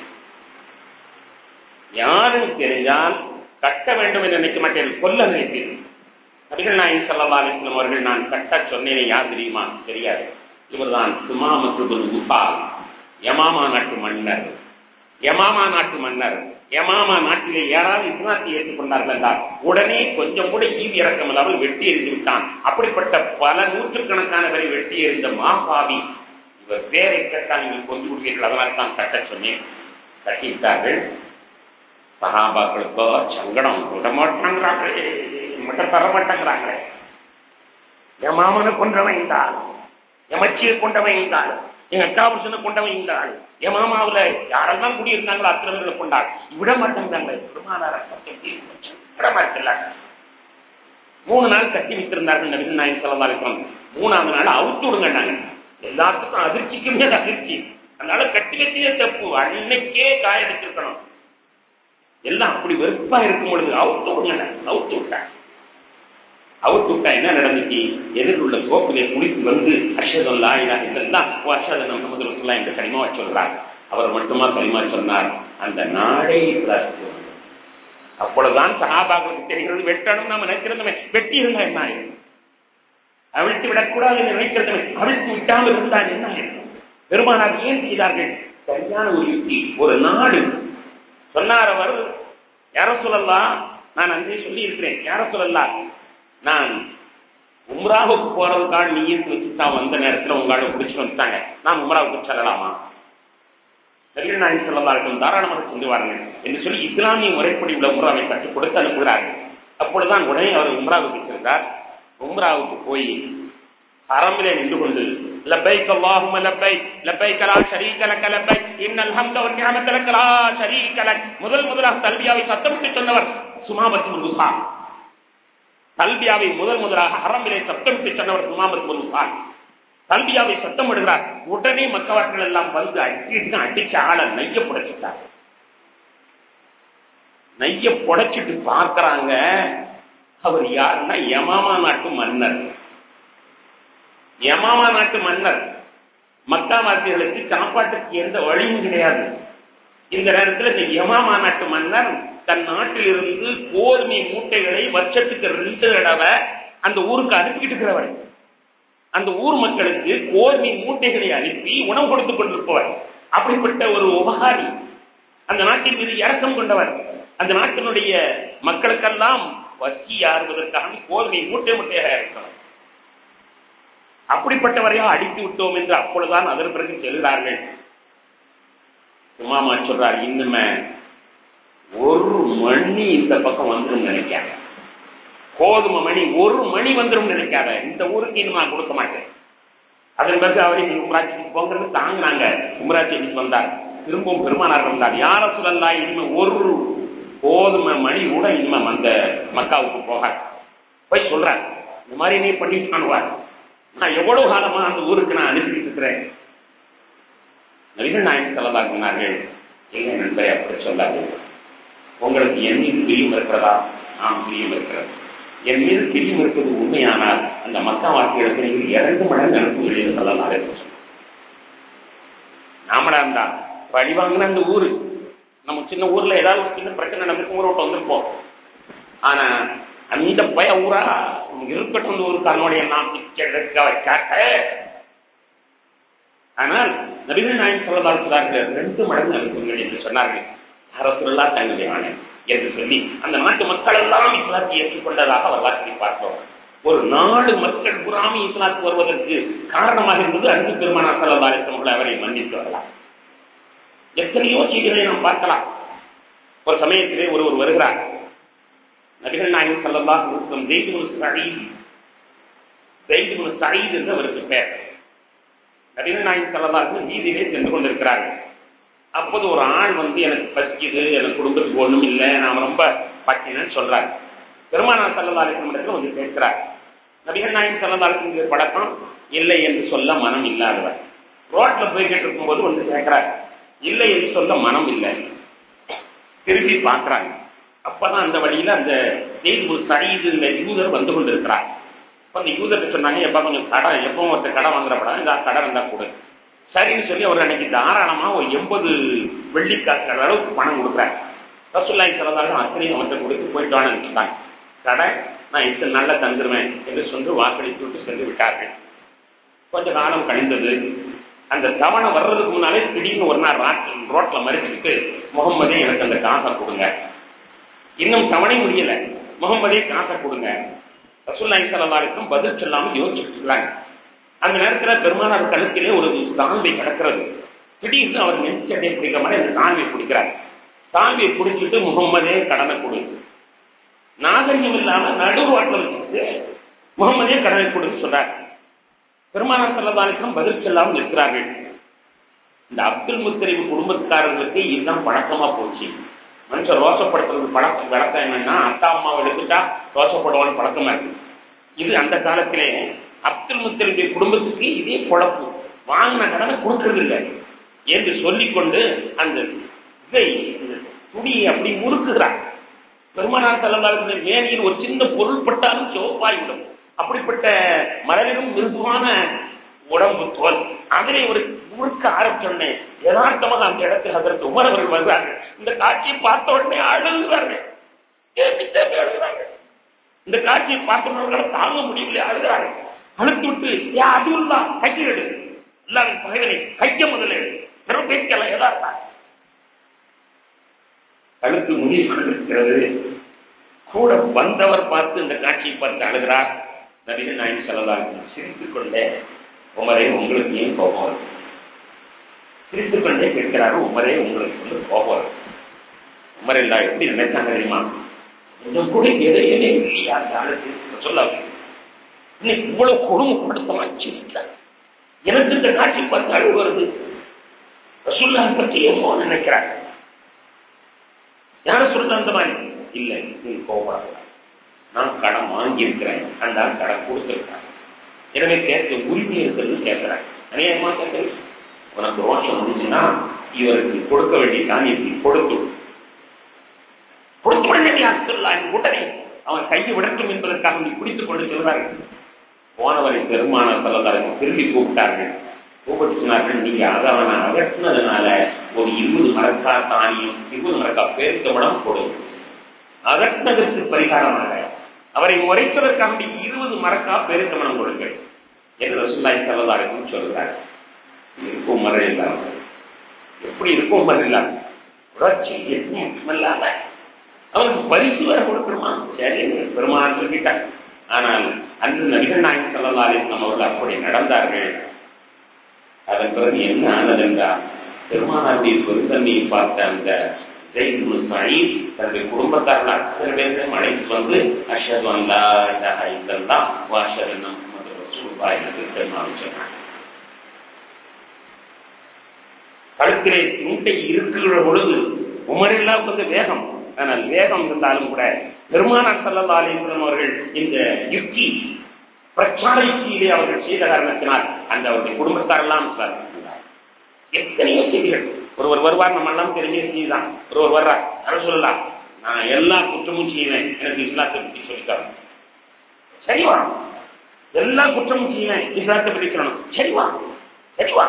S1: யாருன்னு தெரிஞ்சால் கட்ட வேண்டும் என்று நினைக்க மாட்டேன் கொல்ல நினைப்பீர்கள் நபிகள் நாயகம் செல்லல்லா அலிஸ்லம் அவர்கள் நான் கட்ட சொன்னேனே யார் தெரியுமா தெரியாது இவர்தான் சுமாமத்து உபால் யமாமா நாட்டு மன்னர் யமாமா நாட்டு மன்னர் யமாமா நாட்டிலே யாராவது இஸ்லாத்தை ஏற்றுக்கொண்டார்கள் என்றால் உடனே கொஞ்சம் கூட ஈவி இறக்கம் இல்லாமல் வெட்டி எறிந்து விட்டான் அப்படிப்பட்ட பல நூற்றுக்கணக்கான பேரை வெட்டி எறிந்த மாபாவி இவர் பேரை கேட்டால் நீங்கள் கொண்டு விடுவீர்கள் அதனால் தான் கட்ட சொன்னேன் கட்டிவிட்டார்கள் சகாபாக்களுக்கோ சங்கடம் விட மாட்டாங்கிறாங்களே மட்டும் தர மாட்டேங்கிறாங்களே என் மாமனை கொண்டவன் இந்த ஆள் என் மச்சியை கொண்டவன் இந்த ஆள் எங்க அட்டாபுருஷனை கொண்டவன் இந்த ஆள் என் மாமாவுல யாரெல்லாம் குடியிருந்தாங்களோ அத்தனை பேர்களை கொண்டாள் விட மாட்டேங்கிறாங்க பெருமானார விட மாட்டேங்கிறாங்க மூணு நாள் கட்டி வைத்திருந்தார்கள் நபிகள் நாயகம் சொல்லலாம் மூணாவது நாள் அவுத்து விடுங்கன்னாங்க எல்லாத்துக்கும் அதிர்ச்சிக்கு மேல அதிர்ச்சி அதனால கட்டி வச்சதே தப்பு அன்னைக்கே காய அடிச்சிருக்கணும் எல்லாம் அப்படி வெறுப்பா இருக்கும் பொழுது அவுத்து விடுங்க அவுத்து விட்டாங்க அவுத்து விட்டா என்ன நடந்துச்சு எதிரில் உள்ள சோப்பிலே குளித்து வந்து அர்ஷதல்லா இதெல்லாம் அர்ஷதன் முகமது ரசுல்லா என்று கனிமா சொல்றார் அவர் மட்டுமா கனிமா சொன்னார் அந்த நாடே அப்பொழுதுதான் சகாபாக்களுக்கு தெரிகிறது வெட்டணும் நம்ம நினைக்கிறதுமே வெட்டி இருந்தா என்ன ஆயிரும் அவிழ்த்து விடக்கூடாது என்று நினைக்கிறதுமே அவிழ்த்து விட்டாமல் இருந்தால் என்ன ஆயிரும் பெருமானார் ஏன் செய்தார்கள் சரியான ஒரு யுக்தி ஒரு நாடு சொன்னார் அவர் யார சொல்லலாம் நான் அங்கே சொல்லி இருக்கிறேன் யார சொல்லலாம் நான் உம்ராவுக்கு போறதுக்காக நீயத்து வச்சுதான் வந்த நேரத்தில் உங்களோட பிடிச்சு வந்துட்டாங்க நான் உம்ராவுக்கு செல்லலாமா நபிகள் நாயகம் சொல்லலாம் இருக்கும் தாராளமாக சென்று வாருங்கள் என்று சொல்லி இஸ்லாமிய முறைப்படி உள்ள உம்ராவை கற்றுக் கொடுத்து அனுப்புகிறார்கள் அப்பொழுதுதான் உடனே அவர் உம்ராவுக்கு சென்றார் உம்ராவுக்கு போய் அறம்பிலே நின்று கொண்டு லப்பைக் அல்லாஹும்ம லப்பைக் லப்பைக் லா ஷரீக லக லப்பைக் இன்னல் ஹம்த வன் நிஅமத லக லா ஷரீக லக் முதல் முதலாக தல்பியாவை சத்தமிட்டு சொன்னவர் சுமாபத் முருகா தல்பியாவை முதல் முதலாக ஹரம்பிலே சத்தமிட்டு சொன்னவர் சுமாபத் முருகா தல்பியாவை சத்தம் விடுகிறார் உடனே மக்கவாட்கள் எல்லாம் வந்து அடிச்சு அடிச்ச ஆளை நைய புடைச்சிட்டார் நைய புடைச்சிட்டு பார்க்கறாங்க அவர் யாருன்னா யமாமா நாட்டு மன்னர் யமாமா நாட்டு மன்னர் மக்காவாசிகளுக்கு சாப்பாட்டுக்கு எந்த வழியும் கிடையாது இந்த நேரத்தில் இந்த யமாமா நாட்டு மன்னர் தன் நாட்டிலிருந்து கோதுமை மூட்டைகளை வருஷத்துக்கு ரெண்டு தடவை அந்த ஊருக்கு அனுப்பிக்கிட்டு இருக்கிறவர் அந்த ஊர் மக்களுக்கு கோதுமை மூட்டைகளை அனுப்பி உணவு கொடுத்துக் கொண்டிருப்பவர் அப்படிப்பட்ட ஒரு உபகாரி அந்த நாட்டின் மீது இறக்கம் கொண்டவர் அந்த நாட்டினுடைய மக்களுக்கெல்லாம் வக்கி ஆறுவதற்காக கோதுமை மூட்டை மூட்டையாக இருக்கணும் அப்படிப்பட்டவரையா அடித்து விட்டோம் என்று அப்பொழுதுதான் அதன் பிறகு செல்கிறார்கள் உமாமா சொல்றார் இன்னுமே ஒரு மணி இந்த பக்கம் வந்துடும் நினைக்காத கோதுமை மணி ஒரு மணி வந்துடும் நினைக்காத இந்த ஊருக்கு இனிமே நான் கொடுக்க மாட்டேன் அதன் பிறகு அவரை நீங்க உம்ராட்சிக்கு போங்கிறது தாங்கினாங்க உம்ராட்சிக்கு வந்தார் திரும்பவும் பெருமானார் வந்தார் யார சொல்லலா இனிமே ஒரு கோதுமை மணி கூட இனிமே அந்த மக்காவுக்கு போக போய் சொல்றார் இந்த மாதிரி நீ பண்ணிட்டானுவார் நான் எவ்வளவு காலமா அந்த ஊருக்கு நான் அனுப்பிட்டு இருக்கிறேன் நபிகள் நாயகம் செல்லதா சொன்னார்கள் இல்லை நண்பரை அப்படி சொல்லாது உங்களுக்கு என் மீது பிரியம் இருக்கிறதா ஆம் பிரியம் இருக்கிறது என் மீது பிரியம் இருப்பது உண்மையானால் அந்த மக்கா வாக்கியத்தை நீங்கள் இரண்டு மடங்கு அனுப்புகிறீர்கள் என்று சொல்லலாம் நாமளா இருந்தா பழி வாங்கின அந்த ஊரு நம்ம சின்ன ஊர்ல ஏதாவது ஒரு சின்ன பிரச்சனை நடந்துருக்கு ஊரை விட்டு வந்திருப்போம் ஆனா அந்த பய ஊரா இருக்கட்டும் அந்த ஊருக்கு அதனுடைய நாம் காட்ட ஆனால் நபிகள் நாயகம் சொல்லதால் சொன்னார்கள் ரெண்டு மடங்கு அனுப்புங்கள் என்று சொன்னார்கள் அரசுல்லா தங்களுடைய ஆணை என்று சொல்லி அந்த நாட்டு மக்கள் எல்லாம் இஸ்லாத்தை ஏற்றுக்கொண்டதாக வரலாற்றை பார்த்தோம் ஒரு நாடு மக்கள் புறாமி இஸ்லாத்து வருவதற்கு காரணமாக இருந்தது அன்பு பெருமானா சல்லா அவரை மன்னித்து வரலாம் எத்தனையோ செய்திகளை நாம் பார்க்கலாம் ஒரு சமயத்திலே ஒருவர் வருகிறார் நபிகள் நாயகம் சல்லல்லா ஜெய்து சயீத் ஜெய்து சயீத் என்று அவருக்கு பெயர் நபிகள் நாயகம் சல்லல்லா வீதியிலே சென்று கொண்டிருக்கிறார்கள் அப்போது ஒரு ஆள் வந்து எனக்கு பசிக்குது எனக்கு குடும்பத்துக்கு ஒண்ணும் இல்லை நான் ரொம்ப பட்டினன்னு சொல்றாரு பெருமானா சல்லதாலிசம் இடத்துல வந்து கேட்கிறார் நபிகள் நாயகம் சல்லதாலிசம் பழக்கம் இல்லை என்று சொல்ல மனம் இல்லாதவர் ரோட்ல போய் கேட்டிருக்கும் போது வந்து கேட்கிறார் இல்லை என்று சொல்ல மனம் இல்லை திரும்பி பார்க்கிறாங்க அப்பதான் அந்த வழியில அந்த செய்தி சயீது இந்த யூதர் வந்து கொண்டிருக்கிறார் அந்த யூதர்கிட்ட சொன்னாங்க எப்ப கொஞ்சம் கடை எப்பவும் ஒருத்தர் கடை வாங்குறப்படா இந்த கடை இருந்தா கொடு சரின்னு சொல்லி அவர் அன்னைக்கு தாராளமா ஒரு எண்பது வெள்ளிக்காசுகள் அளவுக்கு பணம் கொடுக்குறாரு ரசூல்லாய் சிறந்தாலும் அத்தனையும் அவர்கிட்ட கொடுத்து போயிட்டான்னு சொன்னாங்க கடை நான் இத்தனை நல்லா தந்துருவேன் என்று சொல்லி வாக்களித்து விட்டு சென்று விட்டார்கள் கொஞ்ச காலம் கழிந்தது அந்த தவணை வர்றதுக்கு முன்னாலே திடீர்னு ஒரு நாள் ரோட்ல மறிச்சுட்டு முகம்மதே எனக்கு அந்த காசை கொடுங்க இன்னும் தவணை முடியல முகம்மதே காசை கொடுங்க ரசூல்லாய் சலவாருக்கும் பதில் சொல்லாம யோசிச்சுட்டு இருக்காங்க அந்த நேரத்துல பெருமானார் கழுத்திலே ஒரு தாழ்வை கிடக்கிறது திடீர்னு அவர் நெஞ்சட்டை பிடிக்க மாதிரி அந்த தாழ்வை பிடிக்கிறார் தாழ்வை பிடிச்சிட்டு முகம்மதே கடனை கொடு நாகரிகம் இல்லாம நடுவாட்டில் வச்சுட்டு முகம்மதே கடனை கொடுன்னு சொல்றார் பெருமானார் சல்லதாலிசம் பதில் சொல்லாமல் நிற்கிறார்கள் இந்த அப்துல் முத்தரிவு குடும்பத்துக்காரர்களுக்கு இதுதான் பழக்கமா போச்சு மனுஷன் ரோசப்படுத்துறது பழக்கம் வழக்கம் என்னன்னா அத்தா அம்மாவை எடுத்துட்டா ரோசப்படுவான்னு பழக்கமா இருக்கு இது அந்த காலத்திலே அப்துல் முத்தலிபுடைய குடும்பத்துக்கு இதே குழப்பு வாங்கின கடனை கொடுக்கறது இல்லை என்று சொல்லிக்கொண்டு அந்த இதை துணியை அப்படி முறுக்குகிறார் பெருமானார் தலைவர்களுடைய மேனியில் ஒரு சின்ன பொருள் பட்டாலும் சிவப்பாய்விடும் அப்படிப்பட்ட மலரிலும் மிருதுவான உடம்பு தோல் அதிலே ஒரு முழுக்க ஆரம்பிச்சோடனே யதார்த்தமாக அந்த இடத்தில் அதற்கு உமரவர்கள் வருவார்கள் இந்த காட்சியை பார்த்த உடனே அழுகிறார்கள் அழுகிறார்கள் இந்த காட்சியை பார்த்தவர்களால் தாங்க முடியவில்லை அழுகிறார்கள் அழுத்து விட்டு யா அதுல்லா கையில் எடு எல்லாரும் பகைவனை கைக்க முதல்ல எடு வெறும் பேச்சல யதார்த்தா கழுத்து முடிவு கொண்டிருக்கிறது கூட வந்தவர் பார்த்து இந்த காட்சியை பார்த்து அழுகிறார் நபிகள் நாயகம் செல்லலாம் சிரித்துக் கொண்டே உமரே உங்களுக்கு ஏன் கோபம் வரும் சிரித்துக் கொண்டே கேட்கிறாரு உமரே உங்களுக்கு வந்து கோபம் வரும் உமர் இல்லா எப்படி நினைச்சாங்க தெரியுமா கொஞ்சம் கூட எதையுமே சொல்லாது இன்னைக்கு இவ்வளவு கொடுமைப்படுத்தமா சிரிக்கிறார் எனக்கு இந்த காட்சி பார்த்து அழுகு வருது ரசுல்லா பற்றி எவ்வளோ நினைக்கிறாங்க யார சொல்றது அந்த மாதிரி இல்லை நீ கோபப்படாத நான் கடன் வாங்கி இருக்கிறேன் அந்த கடன் கொடுத்திருக்கிறேன் எனவே கேட்க உரிமை இருக்கிறது கேட்கிறேன் அநேகமா கேட்கறது உனக்கு ரோஷம் முடிஞ்சுன்னா இவருக்கு கொடுக்க வேண்டிய தானியத்தை கொடுத்து கொடுத்து உடனே சொல்லலாம் உடனே அவன் கையை விடட்டும் என்பதற்காக நீ பிடித்துக் கொண்டு செல்வார்கள் போனவரை பெருமான சொல்லதார்கள் திரும்பி கூப்பிட்டார்கள் கூப்பிட்டு சொன்னார்கள் நீங்க அதை அவனை அகற்றினதுனால ஒரு இருபது மரக்கா தானியம் இருபது மரக்கா பேருக்கமடம் கொடுங்க அகற்றினதற்கு பரிகாரமாக அவரை உரைப்பதற்காக இருபது மரக்கா பெருக்கமனம் கொடுங்கள் என்று ரசுல்லாய் சல்லதாருக்கும் சொல்கிறார் இருக்கும் மரம் இல்லாம எப்படி இருக்கும் மரம் இல்லாம புரட்சி எதுவும் இல்லாம அவருக்கு பரிசு வர கொடுக்கணுமா சரி பெருமாள் சொல்லிட்டார் ஆனால் அன்று நபிகள் நாயகம் சல்லல்லாலிஸ்லாம் அவர்கள் அப்படி நடந்தார்கள் அதன் பிறகு என்ன ஆனது என்றால் பெருமானாருடைய பெருந்தன்மையை பார்த்த அந்த தன்னுடைய குடும்பத்தார்கள் அத்தனை பேரையும் அழைத்து வந்து அஷது அல்லா இல்லாஹ இல்லல்லா வாஷது முகமது ரசூலுல்லாஹ் என்று பெருமாள் சொன்னாங்க கழுத்திலே மூட்டை இருக்கிற பொழுது உமரெல்லாம் கொஞ்சம் வேகம் ஆனால் வேகம் இருந்தாலும் கூட பெருமானார் சல்லா அலிஸ்லாம் அவர்கள் இந்த யுக்தி பிரச்சார யுக்தியிலே அவர்கள் செய்த காரணத்தினால் அந்த அவருடைய குடும்பத்தாரெல்லாம் எத்தனையோ செய்திகள் ஒருவர் வருவார் நம்ம எல்லாம் தெரிஞ்ச செய்திதான் ஒருவர் வர்றார் யாரும் சொல்லலாம் நான் எல்லா குற்றமும் செய்வேன் எனக்கு இஸ்லாத்தை பற்றி சொல்லித்தரணும் சரிவா எல்லா குற்றமும் செய்வேன் இஸ்லாத்தை பற்றி சொல்லணும் சரிவா சரிவா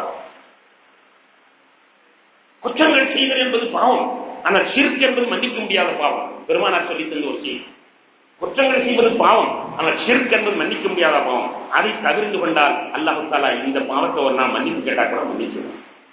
S1: குற்றங்கள் செய்வது என்பது பாவம் ஆனால் சிறுக்கு என்பது மன்னிக்க முடியாத பாவம் பெருமானார் சொல்லி தந்த ஒரு செய்தி குற்றங்கள் செய்வது பாவம் ஆனால் சிறுக்கு என்பது மன்னிக்க முடியாத பாவம் அதை தவிர்த்து கொண்டால் அல்லாஹு தாலா இந்த பாவத்தை ஒரு நான் மன்னிப்பு கேட்டா கூட மன்னிச்சிடும்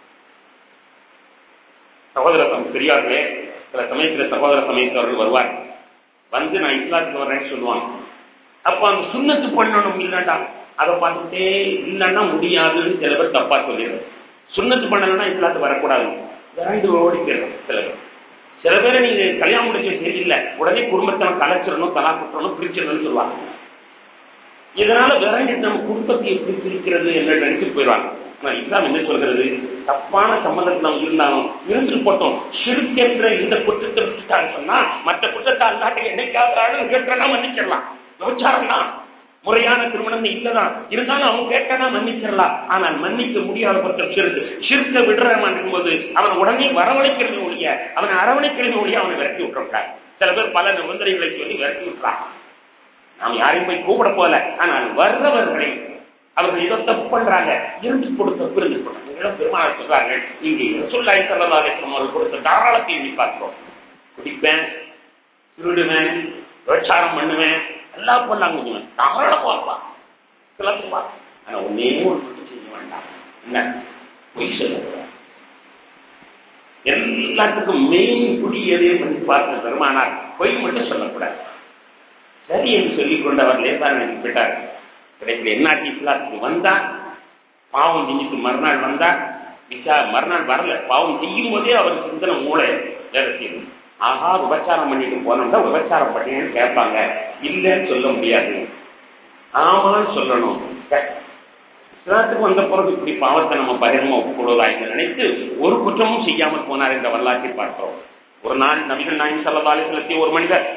S1: சகோதர பெரியார்களே சில சமயத்தில் சகோதர சமயத்தவர்கள் வருவார் வந்து நான் இஸ்லாத்துக்கு வர்றேன்னு சொல்லுவாங்க அப்ப அந்த சுண்ணத்து பண்ணணும் இல்லைண்டா அதை பார்த்துட்டே இல்லைன்னா முடியாதுன்னு சில பேர் தப்பா சொல்லிடுறோம் சுண்ணத்து பண்ணலன்னா இஸ்லாத்து வரக்கூடாது விரண்டு ஓடி போயிடும் சில பேர் சில பேரை நீங்க கல்யாணம் முடிச்ச சரியில்லை உடனே குடும்பத்தை கலைச்சிடணும் தலா குற்றணும் பிரிச்சிடணும்னு சொல்லுவாங்க இதனால விரண்டு நம்ம குடும்பத்தை எப்படி பிரிக்கிறது என்று நினைச்சு போயிடுவாங்க ஆனா இஸ்லாம் என்ன சொல்கிறது தப்பான சம்பந்தத்தில் நம்ம இருந்தாலும் இருந்து போட்டோம் சிறுக்கென்ற இந்த குற்றத்தை விட்டுட்டாங்க சொன்னா மற்ற குற்றத்தை அல்லாட்டுக்கு என்னைக்காவது கேட்டா மன்னிச்சிடலாம் விபச்சாரம் தான் முறையான திருமணம் இல்லதான் இருந்தாலும் அவன் கேட்டனா மன்னிச்சிடலாம் ஆனால் மன்னிக்க முடியாத பட்சம் சிறுக்கு சிறுக்க விடுறான் போது அவன் உடனே வரவழைக்கிறது ஒழிய அவனை அரவணைக்கிறது ஒழிய அவனை விரட்டி விட்டுறான் சில பேர் பல நிபந்தனைகளை சொல்லி விரட்டி விட்டுறான் நாம் யாரையும் போய் கூப்பிட போல ஆனால் வர்றவர்களை அவர்கள் ஏதோ தப்பு பண்றாங்க இருந்து கொடுத்த பிரிந்து கொடுத்தாங்க பெருமாள் சொல்றாங்க இங்கே சொல்லாய் செல்லதாலேசம் அவர்கள் கொடுத்த தாராளத்தை எண்ணி பார்க்கிறோம் குடிப்பேன் திருடுவேன் விபச்சாரம் பண்ணுவேன் எல்லாம் பண்ணாங்க கொஞ்சம் தாராளமா இருப்பான் கிளம்புவா ஆனா ஒன்னே ஒரு மட்டும் செய்ய வேண்டாம் என்ன பொய் சொல்லக்கூடாது எல்லாத்துக்கும் மெயின் குடி எதே பண்ணி பார்த்த பெருமானார் பொய் மட்டும் சொல்லக்கூடாது சரி என்று சொல்லிக் கொண்டு அவர் லேசான போயிட்டார் கிடைக்கல என்னாட்டி இஸ்லாத்துக்கு வந்தா பாவம் செஞ்சுட்டு மறுநாள் வந்தா விசா மறுநாள் வரல பாவம் செய்யும் போதே அவர் சிந்தனை மூளை வேலை செய்யணும் ஆஹா விபச்சாரம் பண்ணிட்டு போனோம்னா விபச்சாரம் பண்ணேன்னு கேட்பாங்க இல்லைன்னு சொல்ல முடியாது ஆமான்னு சொல்லணும் இஸ்லாத்துக்கு வந்த பிறகு இப்படி பாவத்தை நம்ம பகிரமா ஒப்புக்கொள்வதா என்று நினைத்து ஒரு குற்றமும் செய்யாமல் போனார் என்ற வரலாற்றை பார்க்கிறோம் ஒரு நாள் நபிகள் நாயின் சல்லதாலே செலுத்திய ஒரு மனிதர்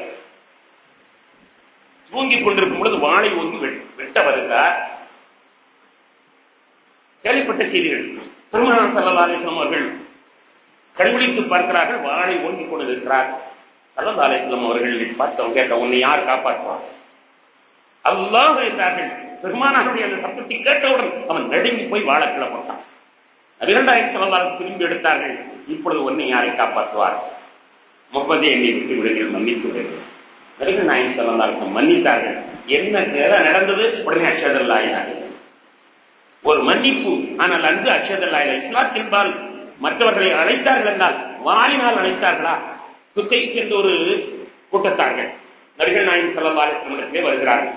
S1: தூங்கிக் கொண்டிருக்கும் பொழுது வாழை ஒன்று வெட்ட வருகிறார் கேள்விப்பட்ட செய்திகள் பெருமானார் சல்லதாலேசம் அவர்கள் கண்டுபிடித்து பார்க்கிறார்கள் வாழை ஓங்கிக் கொண்டு இருக்கிறார் சல்லதாலேசம் அவர்கள் பார்த்தவங்க கேட்ட உன்னை யார் காப்பாற்றுவார் அல்லாஹ் என்றார்கள் பெருமானாருடைய அந்த சத்தத்தை கேட்டவுடன் அவன் நடுங்கி போய் வாழ கிளப்பட்டான் இரண்டாயிரத்தி சல்லதாலும் திரும்பி எடுத்தார்கள் இப்பொழுது உன்னை யாரை காப்பாற்றுவார் முப்பதே என்னை விட்டு விடுங்கள் மன்னித்து விடுங்கள் நபிகள் நாயகம் சொல்லலாம் மன்னித்தார்கள் என்ன நடந்தது உடனே அச்சதல்லாயினார்கள் ஒரு மன்னிப்பு ஆனால் அன்று அச்சதல்லாயில இஸ்லாத் என்பால் மற்றவர்களை அழைத்தார்கள் என்றால் வாயினால் அழைத்தார்களா துக்கை என்ற ஒரு கூட்டத்தார்கள் நபிகள் நாயகம் சொல்லலாலே வருகிறார்கள்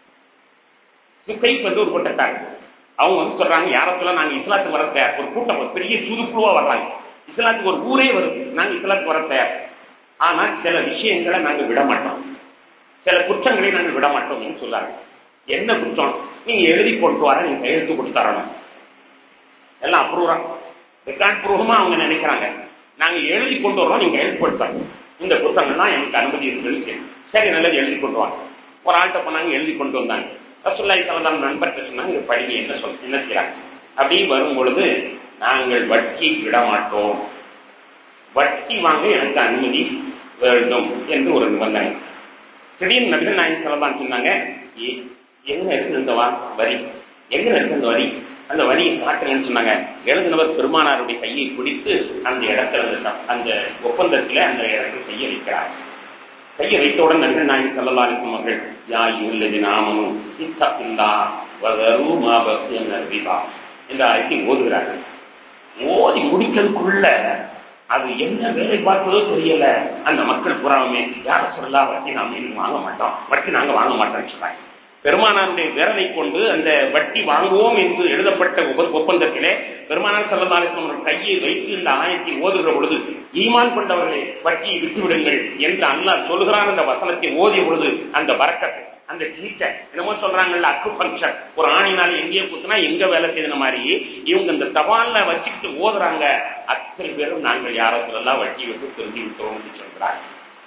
S1: துக்கை என்று ஒரு கூட்டத்தார்கள் அவங்க வந்து சொல்றாங்க யார சொல்ல நாங்க இஸ்லாத்துக்கு வர தயார் ஒரு கூட்டம் ஒரு பெரிய சுதுக்குழுவா வர்றாங்க இஸ்லாத்துக்கு ஒரு ஊரே வருது நாங்க இஸ்லாத்துக்கு வர தயார் ஆனா சில விஷயங்களை நாங்க விட மாட்டோம் சில குற்றங்களை நாங்கள் விட மாட்டோம் சொல்லாங்க என்ன குற்றம் நீங்க எழுதி கொண்டு வர நீங்க கையெழுத்து கொடுத்தரணும் எல்லாம் அப்ரூவா ரெக்கார்ட் பூர்வமா அவங்க நினைக்கிறாங்க நாங்க எழுதி கொண்டு வரோம் நீங்க கையெழுத்து கொடுத்தாங்க இந்த குற்றங்கள்லாம் எனக்கு அனுமதி இருக்குன்னு சரி நல்லது எழுதி கொண்டு வாங்க ஒரு ஆள்கிட்ட போனாங்க எழுதி கொண்டு வந்தாங்க ரசுல்லாய் சலதாம் நண்பர்கள் சொன்னாங்க இங்க படிங்க என்ன சொல் என்ன செய்யறாங்க அப்படி வரும் பொழுது நாங்கள் வட்டி விட மாட்டோம் வட்டி வாங்க எனக்கு அனுமதி வேண்டும் என்று ஒரு நிபந்தனை திடீர்னு நபிகள் நாயகம் சொல்லலாம் சொன்னாங்க எங்க இருக்கு இந்த வரி எங்க இருக்கு இந்த வரி அந்த வரியை காட்டுங்கன்னு சொன்னாங்க எழுதினவர் பெருமானாருடைய கையை பிடித்து அந்த இடத்துல அந்த ஒப்பந்தத்துல அந்த இடத்தில் கையை வைக்கிறார் கையை வைத்தவுடன் நபிகள் நாயகம் சொல்லலாம் இருக்கும் அவர்கள் யாய் உள்ளது நாமனும் இத்தப்பில்லா வதரு மாபத்தியம் நர்விதா என்ற அறிக்கை ஓதுகிறார்கள் ஓதி முடிக்கிறதுக்குள்ள அது என்ன வேலை பார்ப்பதோ தெரியல அந்த மக்கள் புறாமே யார சொல்லலாம் வட்டி நாம இன்னும் வாங்க மாட்டோம் வட்டி நாங்க வாங்க மாட்டோம்னு சொல்றாங்க பெருமானாருடைய விரலை கொண்டு அந்த வட்டி வாங்குவோம் என்று எழுதப்பட்ட ஒப்பந்தத்திலே பெருமானார் செல்லதாலேஸ்வரம் கையை வைத்து இந்த ஆயத்தை ஓதுகிற பொழுது ஈமான் கொண்டவர்களே வட்டியை விட்டுவிடுங்கள் என்று அல்லாஹ் சொல்கிறான் அந்த வசனத்தை ஓதிய பொழுது அந்த வரக்கத்தை அந்த டீச்சர் என்னமோ சொல்றாங்கல்ல அக்கு பங்கர் ஒரு ஆணினால எங்கேயே குத்துனா எங்க வேலை செய்த மாதிரி இவங்க இந்த தபால்ல வச்சுக்கிட்டு ஓதுறாங்க அத்தனை பேரும் நாங்கள் யாரத்துலாம் வட்டி விட்டு திரும்பி விட்டோம் சொல்றாங்க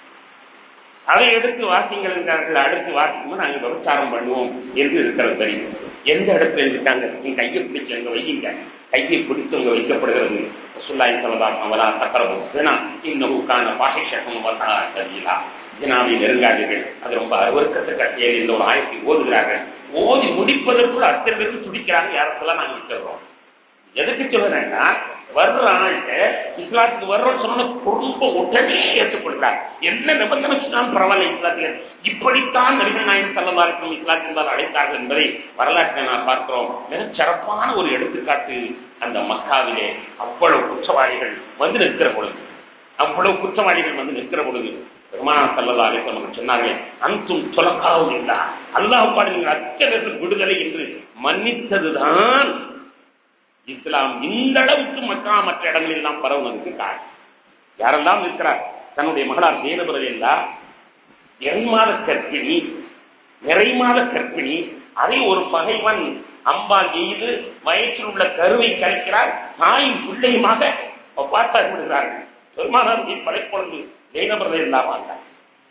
S1: அதை எடுத்து வாசிங்கள் என்றார்கள் அடுத்து வாசிக்கும்போது நாங்கள் விபச்சாரம் பண்ணுவோம் என்று இருக்கிறது தெரியும் எந்த இடத்துல இருக்காங்க நீ கையை பிடிச்சு அங்க வையுங்க கையை பிடித்து அங்க வைக்கப்படுகிறது சுல்லாய் சலதா அவரா சக்கரமும் ஏன்னா இன்னுக்கான பாகிஷகம் வந்தா தெரியலா ஜனாவை நெருங்காதீர்கள் அது ரொம்ப அருவருக்கத்தக்க செயல் இந்த ஒரு ஆயத்தை ஓதுகிறார்கள் ஓதி முடிப்பதற்குள் அத்தனை பேருக்கு துடிக்கிறாங்க யாரத்தெல்லாம் நாங்க வச்சிடுறோம் எதுக்கு சொல்றேன்னா வர்ற ஆள்கிட்ட இஸ்லாத்துக்கு வர்றோம்னு சொன்ன ரொம்ப உடனே ஏற்றுக்கொள்கிறார் என்ன நிபந்தனை சொன்னாலும் பரவாயில்ல இஸ்லாத்தில் இப்படித்தான் நபிகள் நாயகம் செல்லவாருக்கும் இஸ்லாத்தின் அழைத்தார்கள் என்பதை வரலாற்றை நான் பார்க்கிறோம் மிக சிறப்பான ஒரு எடுத்துக்காட்டு அந்த மக்காவிலே அவ்வளவு குற்றவாளிகள் வந்து நிற்கிற பொழுது அவ்வளவு குற்றவாளிகள் வந்து நிற்கிற பொழுது பெருமானா சல்லா அலிசம் அவர்கள் சொன்னார்கள் அந்தும் தொலக்காவும் இல்லா அல்லாஹ் பாடு நீங்கள் அத்தனை விடுதலை என்று மன்னித்ததுதான் இஸ்லாம் இந்த அளவுக்கு மக்கா மற்ற இடங்களில் எல்லாம் பரவுவதற்கு காரணம் யாரெல்லாம் இருக்கிறார் தன்னுடைய மகளார் தேனபுரவில்லா எண்மாத கற்பிணி நிறைமாத கற்பிணி அதை ஒரு பகைவன் அம்பால் எய்து வயிற்றில் உள்ள கருவை கலைக்கிறார் தாயும் பிள்ளையுமாக பார்த்தார் விடுகிறார்கள் பெருமானார் படைப்பொழுது தேனபுரவில்லா பார்த்தார்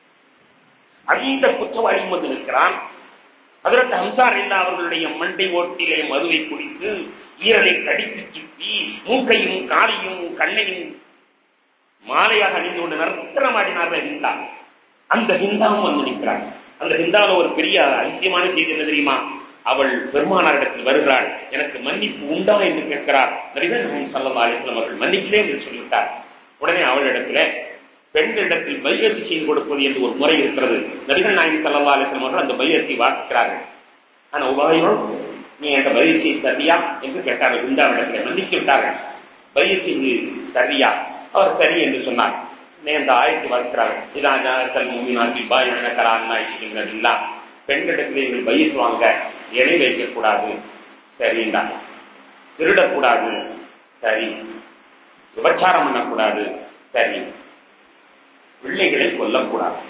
S1: அந்த குற்றவாளியும் வந்து நிற்கிறான் அதற்கு ஹம்சார் இல்லா அவர்களுடைய மண்டை ஓட்டிலே மதுவை குடித்து ஈரலை கடித்து சுற்றி மூக்கையும் காலையும் கண்ணையும் மாலையாக அணிந்து கொண்டு நர்த்தனமாடினார்கள் ஹிந்தா அந்த ஹிந்தாவும் வந்து நிற்கிறார் அந்த ஹிந்தாவில் ஒரு பெரிய அதிசயமான செய்தி என்ன தெரியுமா அவள் பெருமானாரிடத்தில் வருகிறாள் எனக்கு மன்னிப்பு உண்டா என்று கேட்கிறார் நரிதன் சல்லா அலிஸ்லாம் அவர்கள் மன்னிக்கிறேன் என்று சொல்லிவிட்டார் உடனே அவளிடத்துல பெண்களிடத்தில் பையத்தி செய்து கொடுப்பது என்று ஒரு முறை இருக்கிறது நபிகள் நாயகி சல்லா அலிஸ்லாம் அவர்கள் அந்த பையத்தை வாசிக்கிறார்கள் ஆனா உபாயம் நீ என்ற பையத்தை சரியா என்று கேட்டார்கள் இந்தாவிடத்தில் மன்னித்து விட்டார்கள் பையத்தின் சரியா அவர் சரி என்று சொன்னார் அந்த ஆயத்தை வாசிக்கிறார்கள் இதான் மூமினார்கள் பாய் எனக்கரான் இல்லா பெண்களிடத்தில் எங்கள் பையத்து வாங்க இணை வைக்கக்கூடாது சரிண்டாங்க திருடக்கூடாது சரி விபச்சாரம் பண்ணக்கூடாது சரி பிள்ளைகளை கொல்லக்கூடாது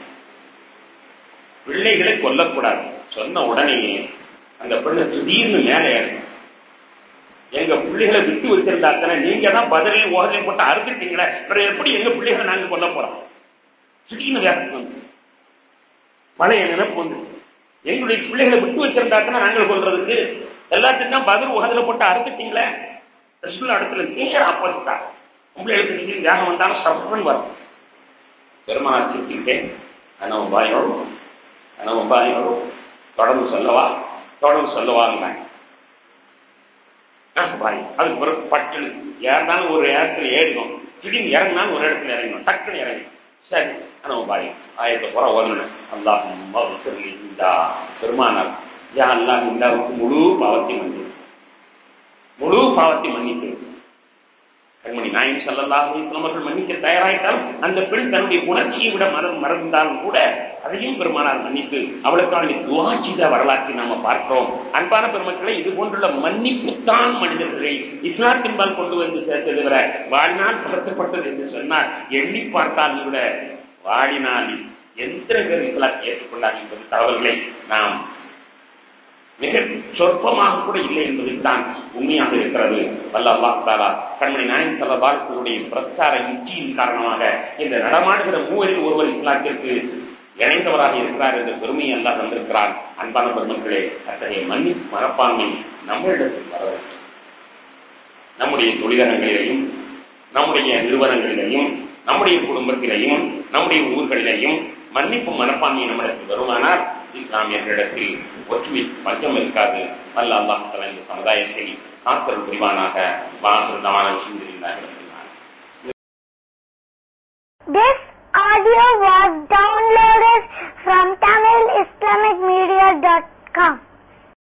S1: பிள்ளைகளை கொல்லக்கூடாது சொன்ன உடனேயே அந்த பெண்ணு திடீர்னு மேலே ஏறும் எங்க பிள்ளைகளை விட்டு வச்சிருந்தாத்தன நீங்க தான் பதிலையும் ஓகலையும் போட்டு அறுத்துட்டீங்களே அப்புறம் எப்படி எங்க பிள்ளைகளை நாங்க கொல்ல போறோம் திடீர்னு வேகம் வந்து பழைய நினைப்பு வந்து எங்களுடைய பிள்ளைகளை விட்டு வச்சிருந்தாத்தன நாங்கள் கொள்றதுக்கு எல்லாத்துக்கும் தான் பதில் உகதில போட்டு அறுத்துட்டீங்களே ரசூல் இடத்துல நேர ஆப்போசிட்டா உங்களுக்கு திடீர்னு வேகம் வந்தாலும் சப்பன் வரும் பெருமானார் திட்டிட்டேன் அனவன் பாயோடு அனவன் பாயோடு தொடர்ந்து சொல்லவா தொடர்ந்து சொல்லவாங்க பாய் அதுக்கு பிறகு பட்டு ஏறினாலும் ஒரு இடத்துல ஏறிடும் திடீர்னு இறங்கினாலும் ஒரு இடத்துல இறங்கணும் டக்குன்னு இறங்கணும் சரி அனவன் பாய் ஆயிரத்தை புற ஓதணும் அல்லாஹ் இந்தா பெருமானார் யா அல்லாஹ் இந்தாவுக்கு முழு பாவத்தை மன்னித்து முழு பாவத்தை மன்னித்து கண்மணி நாயின் செல்லல்லாஹ் அவர்கள் மன்னிக்க தயாராயிட்டால் அந்த பெண் தன்னுடைய உணர்ச்சியை விட மரம் மறந்தாலும் கூட அதையும் பெருமானார் மன்னித்து அவளுக்கான துவா செய்த வரலாற்றை நாம பார்க்கிறோம் அன்பான பெருமக்களை இது போன்றுள்ள மன்னிப்புத்தான் மனிதர்களை இஸ்லாத்தின்பால் கொண்டு வந்து சேர்த்தது விட வாழ்நாள் படுத்தப்பட்டது என்று சொன்னார் எண்ணி பார்த்தால் கூட வாழினாலில் எத்தனை பேர் இஸ்லாத்தை ஏற்றுக்கொண்டார் என்பது தகவல்களை நாம் மிக சொற்பமாக கூட இல்லை என்பதுதான் உண்மையாக இருக்கிறது வல்ல அல்லாஹ் தாலா கண்மணி நாயன் சல்லபாலத்தினுடைய பிரச்சார யுக்தியின் காரணமாக இந்த நடமாடுகிற மூவரில் ஒருவர் இஸ்லாத்திற்கு இணைந்தவராக இருக்கிறார் என்ற பெருமையை அல்லாஹ் வந்திருக்கிறார் அன்பான பெருமக்களே அத்தகைய மன்னி மனப்பான்மை நம்மளிடத்தில் வர வேண்டும் நம்முடைய தொழிலகங்களிலேயும் நம்முடைய நிறுவனங்களிலேயும் நம்முடைய குடும்பத்திலேயும் நம்முடைய ஊர்களிலேயும் மன்னிப்பு மனப்பான்மை நம்மிடத்தில் வருமானால் இஸ்லாமியர்களிடத்தில் ஒற்றுமை பஞ்சம் இருக்காது அல்ல அல்லாஹ் இந்த சமுதாயத்தை காத்தல் புரிவானாக வாசல்
S2: This audio was